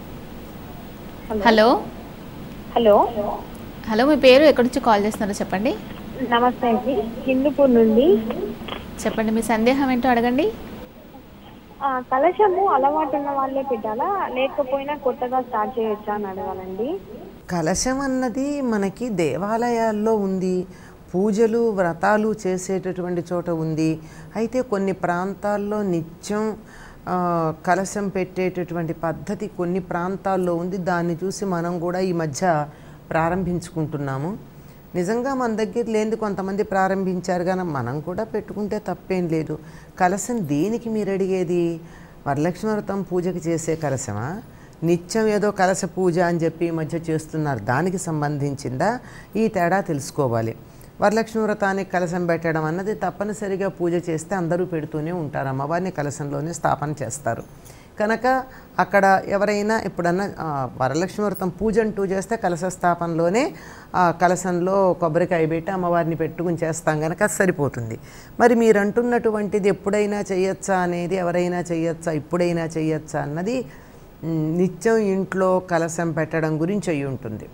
హలో హలో హలో మీ పేరు ఎక్కడి నుంచి కాల్ చేస్తున్నారో చెప్పండి నమస్తే అండి హిందూపూర్ నుండి చెప్పండి మీ సందేహం ఏంటో అడగండి ఆ, కలశము అలవాటు ఉన్న వాళ్ళే పెట్టాలా లేకపోయినా కొత్తగా స్టార్ట్ చేయొచ్చా అని అడగాలండి కలశం అన్నది మనకి దేవాలయాల్లో ఉంది పూజలు వ్రతాలు చేసేటటువంటి చోట ఉంది అయితే కొన్ని ప్రాంతాల్లో నిత్యం ఆ, కలశం పెట్టేటటువంటి పద్ధతి కొన్ని ప్రాంతాల్లో ఉంది దాన్ని చూసి మనం కూడా ఈ మధ్య ప్రారంభించుకుంటున్నాము నిజంగా మన దగ్గర లేనిది కొంతమంది ప్రారంభించారు కానీ మనం కూడా పెట్టుకుంటే తప్పేం లేదు కలశం దేనికి మీరు అడిగేది వరలక్ష్మి వ్రతం పూజకి చేసే కలశమా నిత్యం ఏదో కలశ పూజ అని చెప్పి ఈ మధ్య చేస్తున్నారు దానికి సంబంధించిందా ఈ తేడా తెలుసుకోవాలి వరలక్ష్మి వ్రతానికి కలశం పెట్టడం అన్నది తప్పనిసరిగా పూజ చేస్తే అందరూ పెడుతూనే ఉంటారు అమ్మవారిని కలశంలోనే స్థాపన చేస్తారు కనుక అక్కడ ఎవరైనా ఎప్పుడన్నా ఆ, వరలక్ష్మి వ్రతం పూజ అంటూ చేస్తే కలశ స్థాపనలోనే ఆ కలశంలో కొబ్బరికాయ పెట్టి అమ్మవారిని పెట్టుకుని చేస్తాం కనుక సరిపోతుంది మరి మీరు అంటున్నటువంటిది ఎప్పుడైనా చేయొచ్చా అనేది ఎవరైనా చేయొచ్చా ఇప్పుడైనా చేయొచ్చా అన్నది మ్, నిత్యం ఇంట్లో కలశం పెట్టడం గురించి అయి ఉంటుంది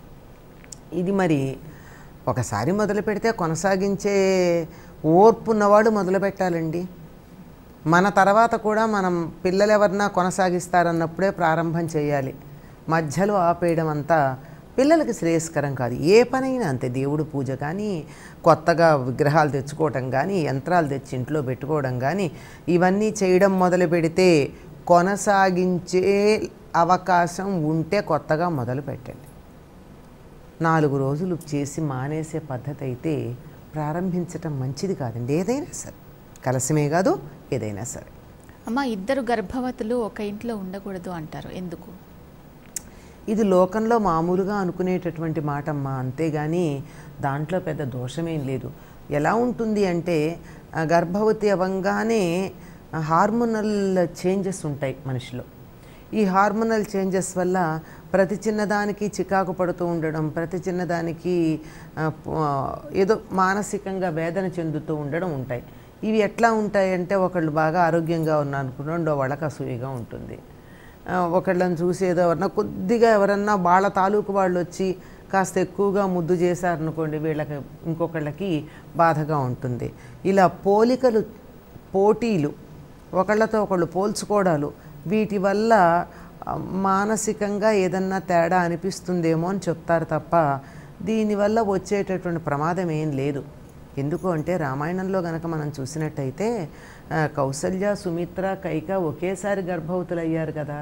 ఇది మరి ఒకసారి మొదలు పెడితే కొనసాగించే ఓర్పు ఉన్నవాడు మొదలు పెట్టాలండి మన తర్వాత కూడా మనం పిల్లలు ఎవరన్నా కొనసాగిస్తారన్నప్పుడే ప్రారంభం చేయాలి మధ్యలో ఆపేయడం అంతా పిల్లలకి శ్రేయస్కరం కాదు ఏ పనైనా అంతే దేవుడు పూజ కానీ కొత్తగా విగ్రహాలు తెచ్చుకోవటం కానీ యంత్రాలు తెచ్చి ఇంట్లో పెట్టుకోవడం కానీ ఇవన్నీ చేయడం మొదలు పెడితే కొనసాగించే అవకాశం ఉంటే కొత్తగా మొదలు పెట్టండి నాలుగు రోజులు చేసి మానేసే పద్ధతి అయితే ప్రారంభించటం మంచిది కాదండి ఏదైనా సరే కలసమే కాదు ఏదైనా సరే అమ్మ ఇద్దరు గర్భవతులు ఒక ఇంట్లో ఉండకూడదు అంటారు ఎందుకు ఇది లోకంలో మామూలుగా అనుకునేటటువంటి మాట అమ్మా అంతేగాని దాంట్లో పెద్ద దోషమేం లేదు ఎలా ఉంటుంది అంటే ఆ, గర్భవతి అవ్వంగానే హార్మోనల్ చేంజెస్ ఉంటాయి మనిషిలో ఈ హార్మోనల్ చేంజెస్ వల్ల ప్రతి చిన్నదానికి చికాకు పడుతూ ఉండడం ప్రతి చిన్నదానికి ఆ, ప- ఏదో మానసికంగా వేదన చెందుతూ ఉండడం ఉంటాయి ఇవి ఎట్లా ఉంటాయంటే ఒకళ్ళు బాగా ఆరోగ్యంగా ఉన్నారనుకున్న రెండో వాళ్ళకి అసూయగా ఉంటుంది ఆ, ఒకళ్ళని చూసి ఏదో ఎవరన్నా కొద్దిగా ఎవరన్నా వాళ్ళ తాలూకు వాళ్ళు వచ్చి కాస్త ఎక్కువగా ముద్దు చేశారనుకోండి వీళ్ళకి ఇంకొకళ్ళకి బాధగా ఉంటుంది ఇలా పోలికలు పోటీలు ఒకళ్ళతో ఒకళ్ళు పోల్చుకోవడాలు వీటి వల్ల ఆ, మానసికంగా ఏదన్నా తేడా అనిపిస్తుందేమో అని చెప్తారు తప్ప దీనివల్ల వచ్చేటటువంటి ప్రమాదం ఏం లేదు ఎందుకు అంటే రామాయణంలో గనక మనం చూసినట్టయితే ఆ, కౌసల్య సుమిత్ర కైక ఒకేసారి గర్భవతులు అయ్యారు కదా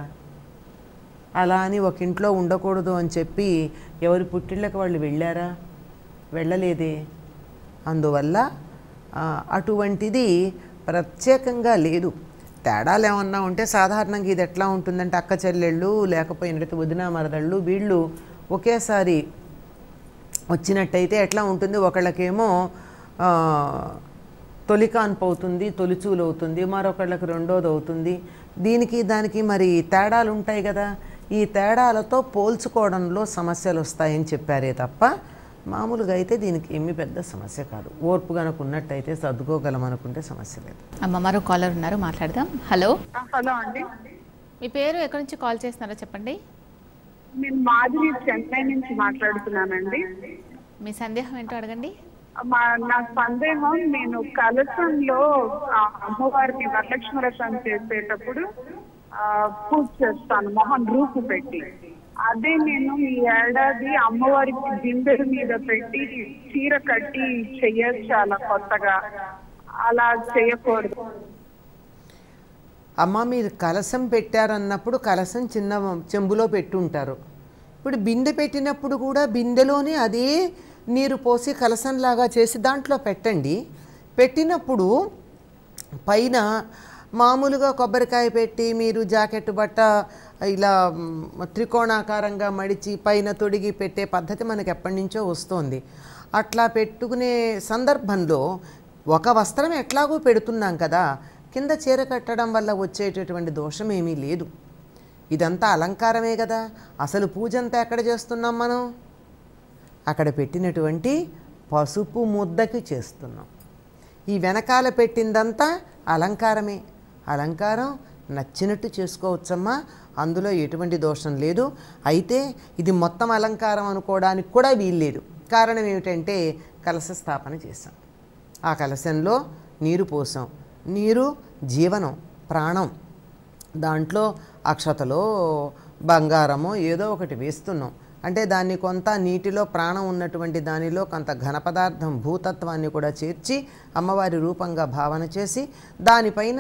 అలా అని ఒక ఇంట్లో ఉండకూడదు అని చెప్పి ఎవరి పుట్టిళ్ళకి వాళ్ళు వెళ్ళారా వెళ్ళలేదే అందువల్ల ఆ, అటువంటిది ప్రత్యేకంగా లేదు తేడాలు ఏమన్నా ఉంటే సాధారణంగా ఇది ఎట్లా ఉంటుందంటే అక్క చెల్లెళ్ళు లేకపోయినట్టు వదిన మరదళ్ళు వీళ్ళు ఒకేసారి వచ్చినట్టయితే ఎట్లా ఉంటుంది ఒకళ్ళకేమో ఆ, తొలి కాన్పు అవుతుంది తొలిచూలు అవుతుంది మరొకళ్ళకి రెండోది అవుతుంది దీనికి దానికి మరి తేడాలు ఉంటాయి కదా ఈ తేడాలతో పోల్చుకోవడంలో సమస్యలు వస్తాయని చెప్పారే తప్ప మామూలుగా అయితే దీనికి ఏమీ పెద్ద సమస్య కాదు ఓర్పు కనుక ఉన్నట్టయితే సర్దుకోగలం అనుకుంటే సమస్య లేదు అమ్మ మరో కాలర్ ఉన్నారు మాట్లాడదాం హలో హలో అండి మీ పేరు ఎక్కడి నుంచి కాల్ చేస్తున్నారో చెప్పండి నేను మాధురి చెన్నై నుంచి మాట్లాడుతున్నానండి మీ సందేహం ఏంటో అడగండి మా నా సందేహం నేను కలశంలో ఆ అమ్మవారిని వరలక్ష్మి వ్రతం చేసేటప్పుడు ఆ, పూజ చేస్తాను మొహన్ రూపు పెట్టి అదే నేను ఈ ఏడాది అమ్మవారికి బిందెల మీద పెట్టి చీర కట్టి చెయ్యొచ్చు అలా కొత్తగా అలా చేయకూడదు అమ్మ మీరు కలసం పెట్టారన్నప్పుడు కలసం చిన్న చెంబులో పెట్టుంటారు ఇప్పుడు బిందె పెట్టినప్పుడు కూడా బిందెలోనే అదే నీరు పోసి కలసంలాగా చేసి దాంట్లో పెట్టండి పెట్టినప్పుడు పైన మామూలుగా కొబ్బరికాయ పెట్టి మీరు జాకెట్ బట్ట ఇలా మ్, త్రికోణాకారంగా మడిచి పైన తొడిగి పెట్టే పద్ధతి మనకి ఎప్పటి నుంచో వస్తోంది అట్లా పెట్టుకునే సందర్భంలో ఒక వస్త్రం ఎట్లాగో పెడుతున్నాం కదా కింద చీర కట్టడం వల్ల వచ్చేటటువంటి దోషం ఏమీ లేదు ఇదంతా అలంకారమే కదా అసలు పూజ అంతా ఎక్కడ చేస్తున్నాం మనం అక్కడ పెట్టినటువంటి పసుపు ముద్దకి చేస్తున్నాం ఈ వెనకాల పెట్టిందంతా అలంకారమే అలంకారం నచ్చినట్టు చేసుకోవచ్చమ్మా అందులో ఎటువంటి దోషం లేదు అయితే ఇది మొత్తం అలంకారం అనుకోవడానికి కూడా వీల్లేదు కారణం ఏమిటంటే కలశ స్థాపన చేశాం ఆ కలశంలో నీరు పోసాం నీరు జీవనం ప్రాణం దాంట్లో అక్షతలో బంగారమో ఏదో ఒకటి వేస్తున్నాం అంటే దాన్ని కొంత నీటిలో ప్రాణం ఉన్నటువంటి దానిలో కొంత ఘన పదార్థం భూతత్వాన్ని కూడా చేర్చి అమ్మవారి రూపంగా భావన చేసి దానిపైన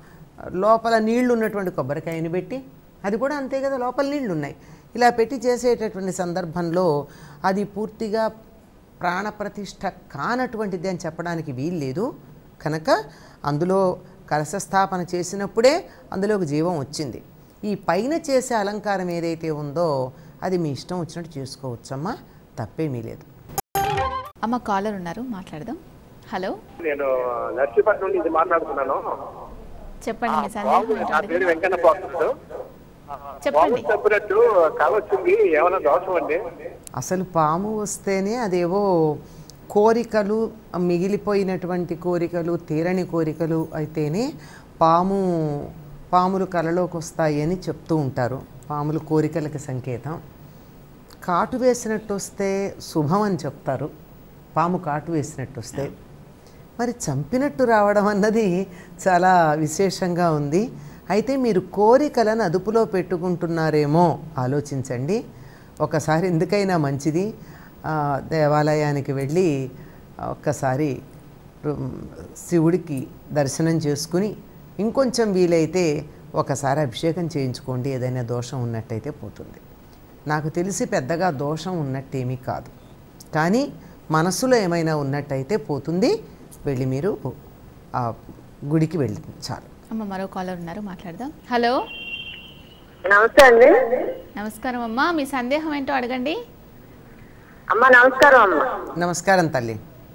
లోపల నీళ్లు ఉన్నటువంటి కొబ్బరికాయని పెట్టి అది కూడా అంతే కదా లోపల నీళ్లు ఉన్నాయి ఇలా పెట్టి చేసేటటువంటి సందర్భంలో అది పూర్తిగా ప్రాణప్రతిష్ఠ కానటువంటిది అని చెప్పడానికి వీల్లేదు కనుక అందులో కలశ స్థాపన చేసినప్పుడే అందులోకి జీవం వచ్చింది ఈ పైన చేసే అలంకారం ఏదైతే ఉందో అది మీ ఇష్టం వచ్చినట్టు చేసుకోవచ్చమ్మా తప్పేమీ లేదు అమ్మ కాలర్ ఉన్నారు మాట్లాడదాం హలో నేను నర్సీపట్నం నుంచి మాట్లాడుతున్నాను చెప్పండి మీ సందేహం బాబు ఏంటో నా పేరు అడగండి. వెంకన్న పోతున్నాడు చెప్పండి బాబు చెప్పినట్టు కళ వచ్చింది ఏమైనా దోషం అండి అసలు పాము వస్తేనే అదేవో కోరికలు మిగిలిపోయినటువంటి కోరికలు తీరని కోరికలు అయితేనే పాము పాములు కలలోకి వస్తాయి అని చెప్తూ ఉంటారు పాములు కోరికలకి సంకేతం కాటు వేసినట్టు వస్తే శుభం అని చెప్తారు పాము కాటు వేసినట్టు వస్తే మరి చంపినట్టు రావడం అన్నది చాలా విశేషంగా ఉంది అయితే మీరు కోరికలను అదుపులో పెట్టుకుంటున్నారేమో ఆలోచించండి ఒకసారి ఎందుకైనా మంచిది ఆ, దేవాలయానికి వెళ్ళి ఒక్కసారి రు- శివుడికి దర్శనం చేసుకుని ఇంకొంచెం వీలైతే ఒకసారి అభిషేకం చేయించుకోండి ఏదైనా దోషం ఉన్నట్టయితే పోతుంది నాకు తెలిసి పెద్దగా దోషం ఉన్నట్టేమీ కాదు కానీ మనసులో ఏమైనా ఉన్నట్టయితే పోతుంది వెళ్ళి మీరు ఆ గుడికి వెళ్ళి చాలు అమ్మ మరో కాలర్ ఉన్నారు మాట్లాడదాం హలో నమస్తే అండి నమస్కారం అమ్మా మీ సందేహం ఏంటో అడగండి అమ్మ నమస్కారం అమ్మ నమస్కారం తల్లి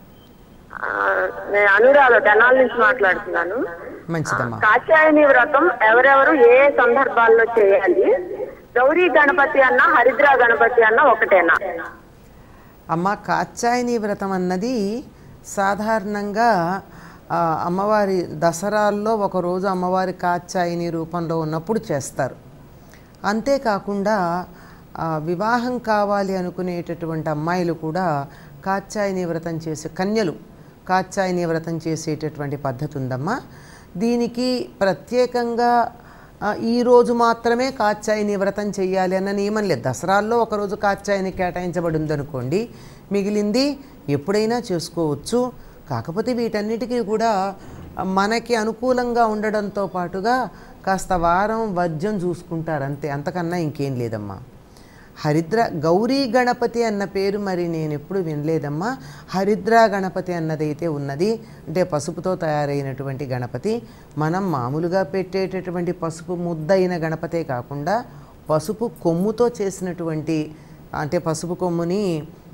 ఆ, నేను అనురాధ తెనాల నుంచి మాట్లాడుతున్నాను మంచిదమ్మా కాత్యాయని వ్రతం ఎవరెవరు ఏ ఏ సందర్భాల్లో చేయాలి గౌరీ గణపతి అన్న హరిద్ర గణపతి అన్న ఒకటేనా అమ్మ కాత్యాయని వ్రతం అన్నది సాధారణంగా ఆ, అమ్మవారి దసరాల్లో ఒకరోజు అమ్మవారి కాత్యాయని రూపంలో ఉన్నప్పుడు చేస్తారు అంతేకాకుండా ఆ, వివాహం కావాలి అనుకునేటటువంటి అమ్మాయిలు కూడా కాత్యాయని వ్రతం చేసే కన్యలు కాత్యాయని వ్రతం చేసేటటువంటి పద్ధతి ఉందమ్మా దీనికి ప్రత్యేకంగా ఆ, ఈ రోజు మాత్రమే కాత్యాయని వ్రతం చేయాలి అన్న నియమం లేదు దసరాల్లో ఒకరోజు కాత్యాయని కేటాయించబడి ఉందనుకోండి మిగిలింది ఎప్పుడైనా చేసుకోవచ్చు కాకపోతే వీటన్నిటికీ కూడా మనకి అనుకూలంగా ఉండడంతో పాటుగా కాస్త వారం వద్యం చూసుకుంటారు అంతే అంతకన్నా ఇంకేం లేదమ్మా హరిద్ర గౌరీ గణపతి అన్న పేరు మరి నేను ఎప్పుడు వినలేదమ్మా హరిద్ర గణపతి అన్నదైతే ఉన్నది అంటే పసుపుతో తయారైనటువంటి గణపతి మనం మామూలుగా పెట్టేటటువంటి పసుపు ముద్దైన గణపతే కాకుండా పసుపు కొమ్ముతో చేసినటువంటి అంటే పసుపు కొమ్ముని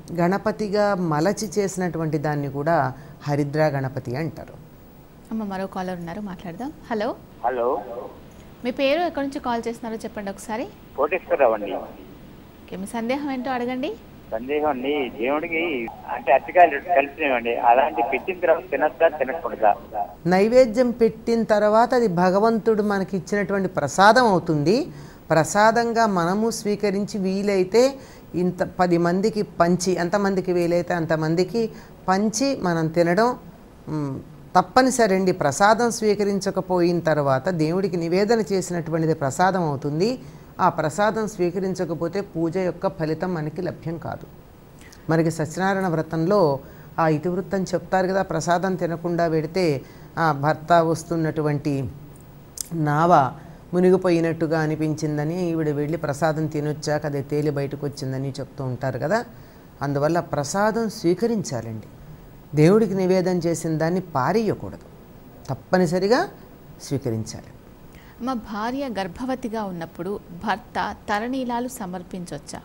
గణపతిగా మలచి చేసినటువంటి దాన్ని కూడా హరిద్రా గణపతి అంటారు అమ్మ మరో కాలర్ ఉన్నారు మాట్లాడదాం హలో హలో మీ పేరు ఎక్కడి నుంచి కాల్ చేస్తున్నారో చెప్పండి ఒకసారి కోటేశ్వరరావు అండి ఓకే మీ సందేహం ఏంటో అడగండి సందేహం అండి దేవుడికి అంటే అరటికాయలు కలిపినవండి అలాంటి పెట్టిన తర్వాత తినచ్చా తినకూడదా నైవేద్యం పెట్టిన తర్వాత అది భగవంతుడు మనకి ఇచ్చినటువంటి ప్రసాదం అవుతుంది ప్రసాదంగా మనము స్వీకరించి వీలైతే ఇంత పది మందికి పంచి ఎంతమందికి వీలైతే అంతమందికి పంచి మనం తినడం మ్, తప్పనిసరి అండి ప్రసాదం స్వీకరించకపోయిన తర్వాత దేవుడికి నివేదన చేసినటువంటిది ప్రసాదం అవుతుంది ఆ ప్రసాదం స్వీకరించకపోతే పూజ యొక్క ఫలితం మనకి లభ్యం కాదు మనకి సత్యనారాయణ వ్రతంలో ఆ ఇతివృత్తం చెప్తారు కదా ప్రసాదం తినకుండా పెడితే ఆ భర్త వస్తున్నటువంటి నావ మునిగిపోయినట్టుగా అనిపించిందని ఈవిడ వెళ్ళి ప్రసాదం తినొచ్చాక అది తేలి బయటకు వచ్చిందని చెప్తూ ఉంటారు కదా అందువల్ల ప్రసాదం స్వీకరించాలండి దేవుడికి నివేదన చేసిన దాన్ని పారేయకూడదు తప్పనిసరిగా స్వీకరించాలి మా భార్య గర్భవతిగా ఉన్నప్పుడు భర్త తలనీలాలు సమర్పించవచ్చా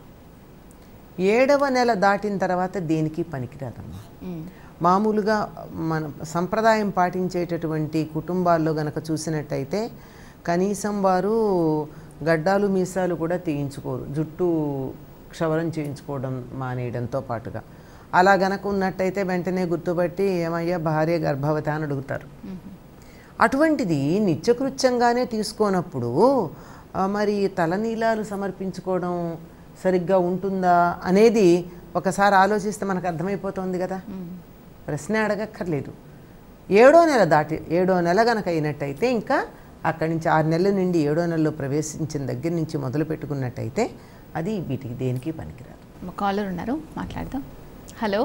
ఏడవ నెల దాటిన తర్వాత దేనికి పనికిరాదమ్మా మామూలుగా మన సంప్రదాయం పాటించేటటువంటి కుటుంబాల్లో గనక చూసినట్టయితే కనీసం వారు గడ్డాలు మీసాలు కూడా తీయించుకోరు జుట్టు క్షవరం చేయించుకోవడం మానేయడంతో పాటుగా అలా గనక ఉన్నట్టయితే వెంటనే గుర్తుపట్టి ఏమయ్యా భార్య గర్భవతి అని అడుగుతారు అటువంటిది నిత్యకృత్యంగానే తీసుకోనప్పుడు ఆ, మరి తలనీలాలు సమర్పించుకోవడం సరిగ్గా ఉంటుందా అనేది ఒకసారి ఆలోచిస్తే మనకు అర్థమైపోతుంది కదా ప్రశ్న అడగక్కర్లేదు ఏడో నెల దాటి ఏడో నెల గనక అయినట్టయితే ఇంకా అక్కడి నుంచి ఆరు నెలల నుండి ఏడో నెలలో ప్రవేశించిన దగ్గర నుంచి మొదలు పెట్టుకున్నట్టయితే అది వీటికి దేనికి పనికిరాదు మా కాలర్ ఉన్నారు మాట్లాడదాం హలో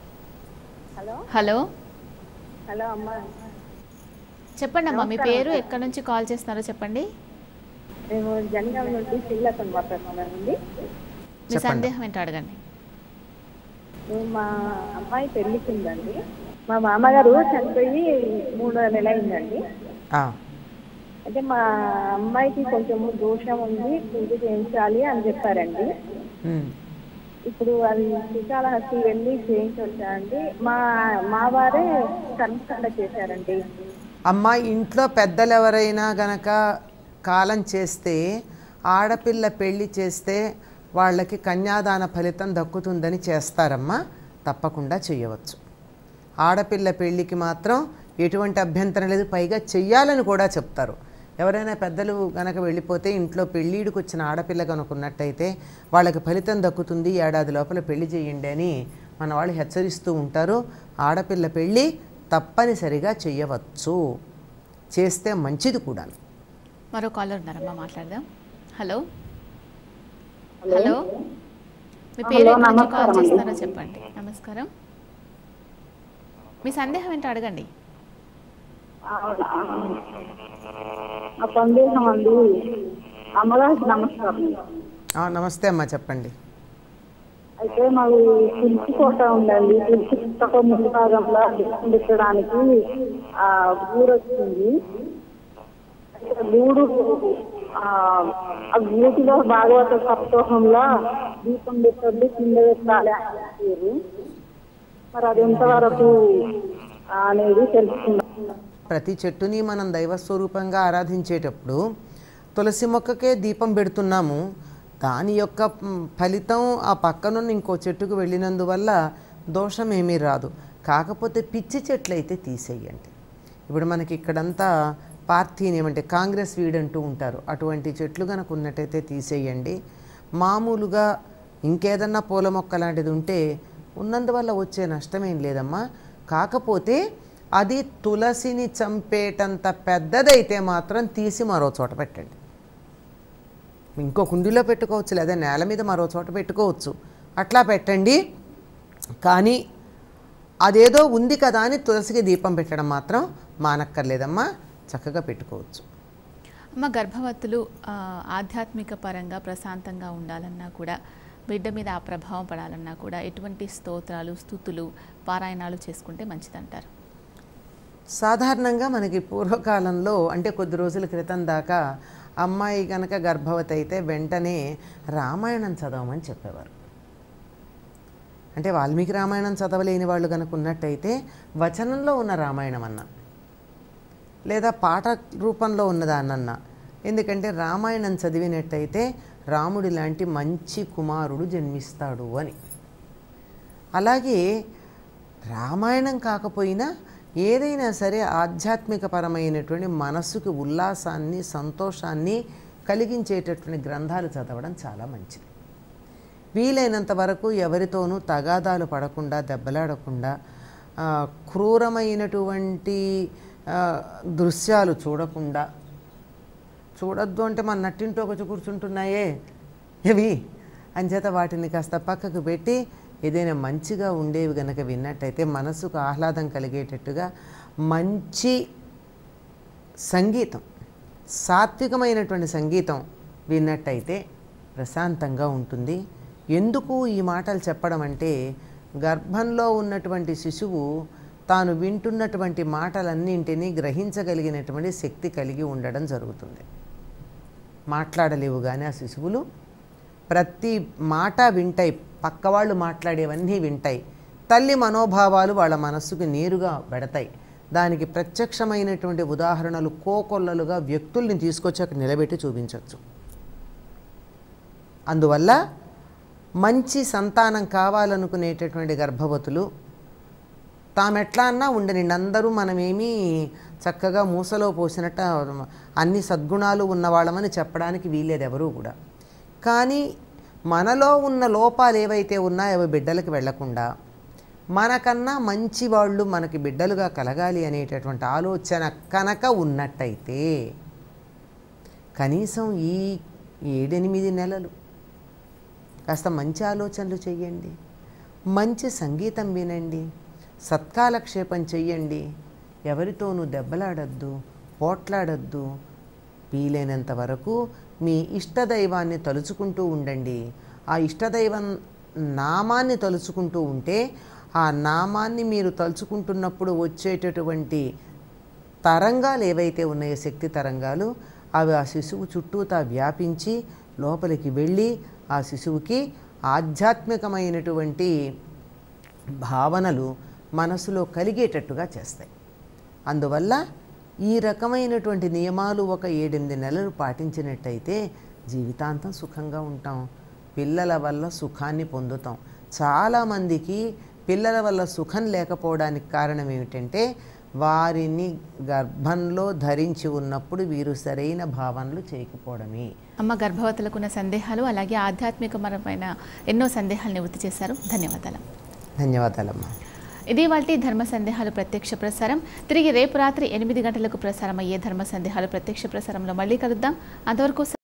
హలో హలో హలో అమ్మా చెప్పండి అమ్మా మీ పేరు ఎక్కడి నుంచి కాల్ చేస్తున్నారో చెప్పండి మేము జనగాం నుండి శ్రీలతను మాట్లాడుతున్నానండి మీ సందేహం ఏంటో అడగండి మేము మా అమ్మాయి పెళ్లికి ఉందండి మా మామగారు చనిపోయి మూడో నెల అయిందండి ఆ, అంటే మా అమ్మాయికి కొంచెం దోషం ఉంది పూజ చేయించాలి అని చెప్పారండి ఉమ్. ఇప్పుడు అది శ్రీకాళహస్తి వెళ్ళి చేయించొచ్చా అండి మా మా వారే కర్మకాండ చేశారండి అమ్మ ఇంట్లో పెద్దలు ఎవరైనా గనక కాలం చేస్తే ఆడపిల్ల పెళ్లి చేస్తే వాళ్ళకి కన్యాదాన ఫలితం దక్కుతుందని చేస్తారమ్మా తప్పకుండా చేయవచ్చు ఆడపిల్ల పెళ్ళికి మాత్రం ఎటువంటి అభ్యంతరం లేదు పైగా చెయ్యాలని కూడా చెప్తారు ఎవరైనా పెద్దలు గనక వెళ్ళిపోతే ఇంట్లో పెళ్ళిడికి వచ్చిన ఆడపిల్ల కనుకున్నట్టయితే వాళ్ళకి ఫలితం దక్కుతుంది ఏడాది లోపల పెళ్లి చేయండి అని మన వాళ్ళు హెచ్చరిస్తూ ఉంటారు ఆడపిల్ల పెళ్ళి తప్పనిసరిగా చేయవచ్చు చేస్తే మంచిది కూడా మరో కాలర్ ఉన్నారమ్మా మాట్లాడదాం హలో హలో మీ పేరు ఎక్కడి నుంచి కాల్ చేస్తున్నారో చెప్పండి నమస్కారం మీ సందేహం ఏంటో అడగండి ఆ సందేహం అండి అమ్మగారికి నమస్కారం ఆ, నమస్తే అమ్మా చెప్పండి అయితే మాది తులసి కోట ఉందండి తులసి కోట ముందు భాగంలో దీపం పెట్టడానికి ఆ గూడు వచ్చింది అయితే గూడు ఆ ఆ గూటిలో భాగవత సప్తోహంలో దీపం పెట్టండి కింద పెట్టాలి అని చెప్పారు మరి అది ఎంతవరకు అనేది తెలుసుకున్నాం ప్రతి చెట్టుని మనం దైవస్వరూపంగా ఆరాధించేటప్పుడు తులసి మొక్కకే దీపం పెడుతున్నాము దాని యొక్క మ్, ఫలితం ఆ పక్కనున్న ఇంకో చెట్టుకు వెళ్ళినందువల్ల దోషం ఏమీ రాదు కాకపోతే పిచ్చి చెట్లు అయితే తీసేయండి ఇప్పుడు మనకి ఇక్కడంతా పార్థీనియం అంటే కాంగ్రెస్ వీడంటూ ఉంటారు అటువంటి చెట్లు కనుక ఉన్నట్టయితే తీసేయండి మామూలుగా ఇంకేదన్నా పూల మొక్క లాంటిది ఉంటే ఉన్నందువల్ల వచ్చే నష్టమేం లేదమ్మా కాకపోతే అది తులసిని చంపేటంత పెద్దదైతే మాత్రం తీసి మరో చోట పెట్టండి ఇంకో కుండీలో పెట్టుకోవచ్చు లేదా నేల మీద మరో చోట పెట్టుకోవచ్చు అట్లా పెట్టండి కానీ అదేదో ఉంది కదా అని తులసికి దీపం పెట్టడం మాత్రం మానక్కర్లేదమ్మా చక్కగా పెట్టుకోవచ్చు అమ్మ గర్భవతులు ఆ, ఆధ్యాత్మిక పరంగా ప్రశాంతంగా ఉండాలన్నా కూడా బిడ్డ మీద ఆ ప్రభావం పడాలన్నా కూడా ఎటువంటి స్తోత్రాలు స్థుతులు పారాయణాలు చేసుకుంటే మంచిదంటారు సాధారణంగా మనకి పూర్వకాలంలో అంటే కొద్ది రోజుల క్రితం దాకా అమ్మాయి కనుక గర్భవతి అయితే వెంటనే రామాయణం చదవమని చెప్పేవారు అంటే వాల్మీకి రామాయణం చదవలేని వాళ్ళు కనుక ఉన్నట్టయితే వచనంలో ఉన్న రామాయణం అన్న లేదా పాట రూపంలో ఉన్నదాన్నన్నా ఎందుకంటే రామాయణం చదివినట్టయితే రాముడి లాంటి మంచి కుమారుడు జన్మిస్తాడు అని అలాగే రామాయణం కాకపోయినా ఏదైనా సరే ఆధ్యాత్మికపరమైనటువంటి మనస్సుకి ఉల్లాసాన్ని సంతోషాన్ని కలిగించేటటువంటి గ్రంథాలు చదవడం చాలా మంచిది వీలైనంత వరకు ఎవరితోనూ తగాదాలు పడకుండా దెబ్బలాడకుండా ఆ, క్రూరమైనటువంటి ఆ, దృశ్యాలు చూడకుండా చూడొద్దు అంటే మన నట్టింటో వచ్చి కూర్చుంటున్నాయే ఇవి అంచేత వాటిని కాస్త పక్కకు పెట్టి ఏదైనా మంచిగా ఉండేవి గనక విన్నట్టయితే మనసుకు ఆహ్లాదం కలిగేటట్టుగా మంచి సంగీతం సాత్వికమైనటువంటి సంగీతం విన్నట్టయితే ప్రశాంతంగా ఉంటుంది ఎందుకు ఈ మాటలు చెప్పడం అంటే గర్భంలో ఉన్నటువంటి శిశువు తాను వింటున్నటువంటి మాటలన్నింటినీ గ్రహించగలిగినటువంటి శక్తి కలిగి ఉండడం జరుగుతుంది మాట్లాడలేవు కానీ ఆ శిశువులు ప్రతి మాట వింటాయి పక్కవాళ్ళు మాట్లాడేవన్నీ వింటాయి తల్లి మనోభావాలు వాళ్ళ మనస్సుకు నేరుగా పెడతాయి దానికి ప్రత్యక్షమైనటువంటి ఉదాహరణలు కోకొల్లలుగా వ్యక్తుల్ని తీసుకొచ్చి అక్కడ నిలబెట్టి చూపించవచ్చు అందువల్ల మంచి సంతానం కావాలనుకునేటటువంటి గర్భవతులు తామెట్లా అన్నా ఉండని అందరూ మనమేమీ చక్కగా మూసలో పోసినట్టు అన్ని సద్గుణాలు ఉన్నవాళ్ళమని చెప్పడానికి వీలేదు ఎవరూ కూడా కానీ మనలో ఉన్న లోపాలు ఏవైతే ఉన్నాయో అవి బిడ్డలకు వెళ్లకుండా మనకన్నా మంచి వాళ్ళు మనకి బిడ్డలుగా కలగాలి అనేటటువంటి ఆలోచన కనుక ఉన్నట్టయితే కనీసం ఈ ఏడెనిమిది నెలలు కాస్త మంచి ఆలోచనలు చెయ్యండి మంచి సంగీతం వినండి సత్కాలక్షేపం చెయ్యండి ఎవరితోనూ దెబ్బలాడద్దు పోట్లాడద్దు వీలైనంత వరకు మీ ఇష్టదైవాన్ని తలుచుకుంటూ ఉండండి ఆ ఇష్టదైవం నామాన్ని తలుచుకుంటూ ఉంటే ఆ నామాన్ని మీరు తలుచుకుంటున్నప్పుడు వచ్చేటటువంటి తరంగాలు ఏవైతే ఉన్నాయో శక్తి తరంగాలు అవి ఆ శిశువు చుట్టూతా వ్యాపించి లోపలికి వెళ్ళి ఆ శిశువుకి ఆధ్యాత్మికమైనటువంటి భావనలు మనసులో కలిగేటట్టుగా చేస్తాయి అందువల్ల ఈ రకమైనటువంటి నియమాలు ఒక ఏడెనిమిది నెలలు పాటించినట్టయితే జీవితాంతం సుఖంగా ఉంటాం పిల్లల వల్ల సుఖాన్ని పొందుతాం చాలామందికి పిల్లల వల్ల సుఖం లేకపోవడానికి కారణం ఏమిటంటే వారిని గర్భంలో ధరించి ఉన్నప్పుడు వీరు సరైన భావనలు చేయకపోవడమే అమ్మ గర్భవతులకు ఉన్న సందేహాలు అలాగే ఆధ్యాత్మికపరమైన ఎన్నో సందేహాలు నివృత్తి చేశారు ధన్యవాదాలు ధన్యవాదాలమ్మా ఇది వాళ్ళ ధర్మ సందేహాలు ప్రత్యక్ష ప్రసారం తిరిగి రేపు రాత్రి ఎనిమిది గంటలకు ప్రసారం అయ్యే ధర్మ సందేహాలు ప్రత్యక్ష ప్రసారంలో మళ్ళీ కలుద్దాం అంతవరకు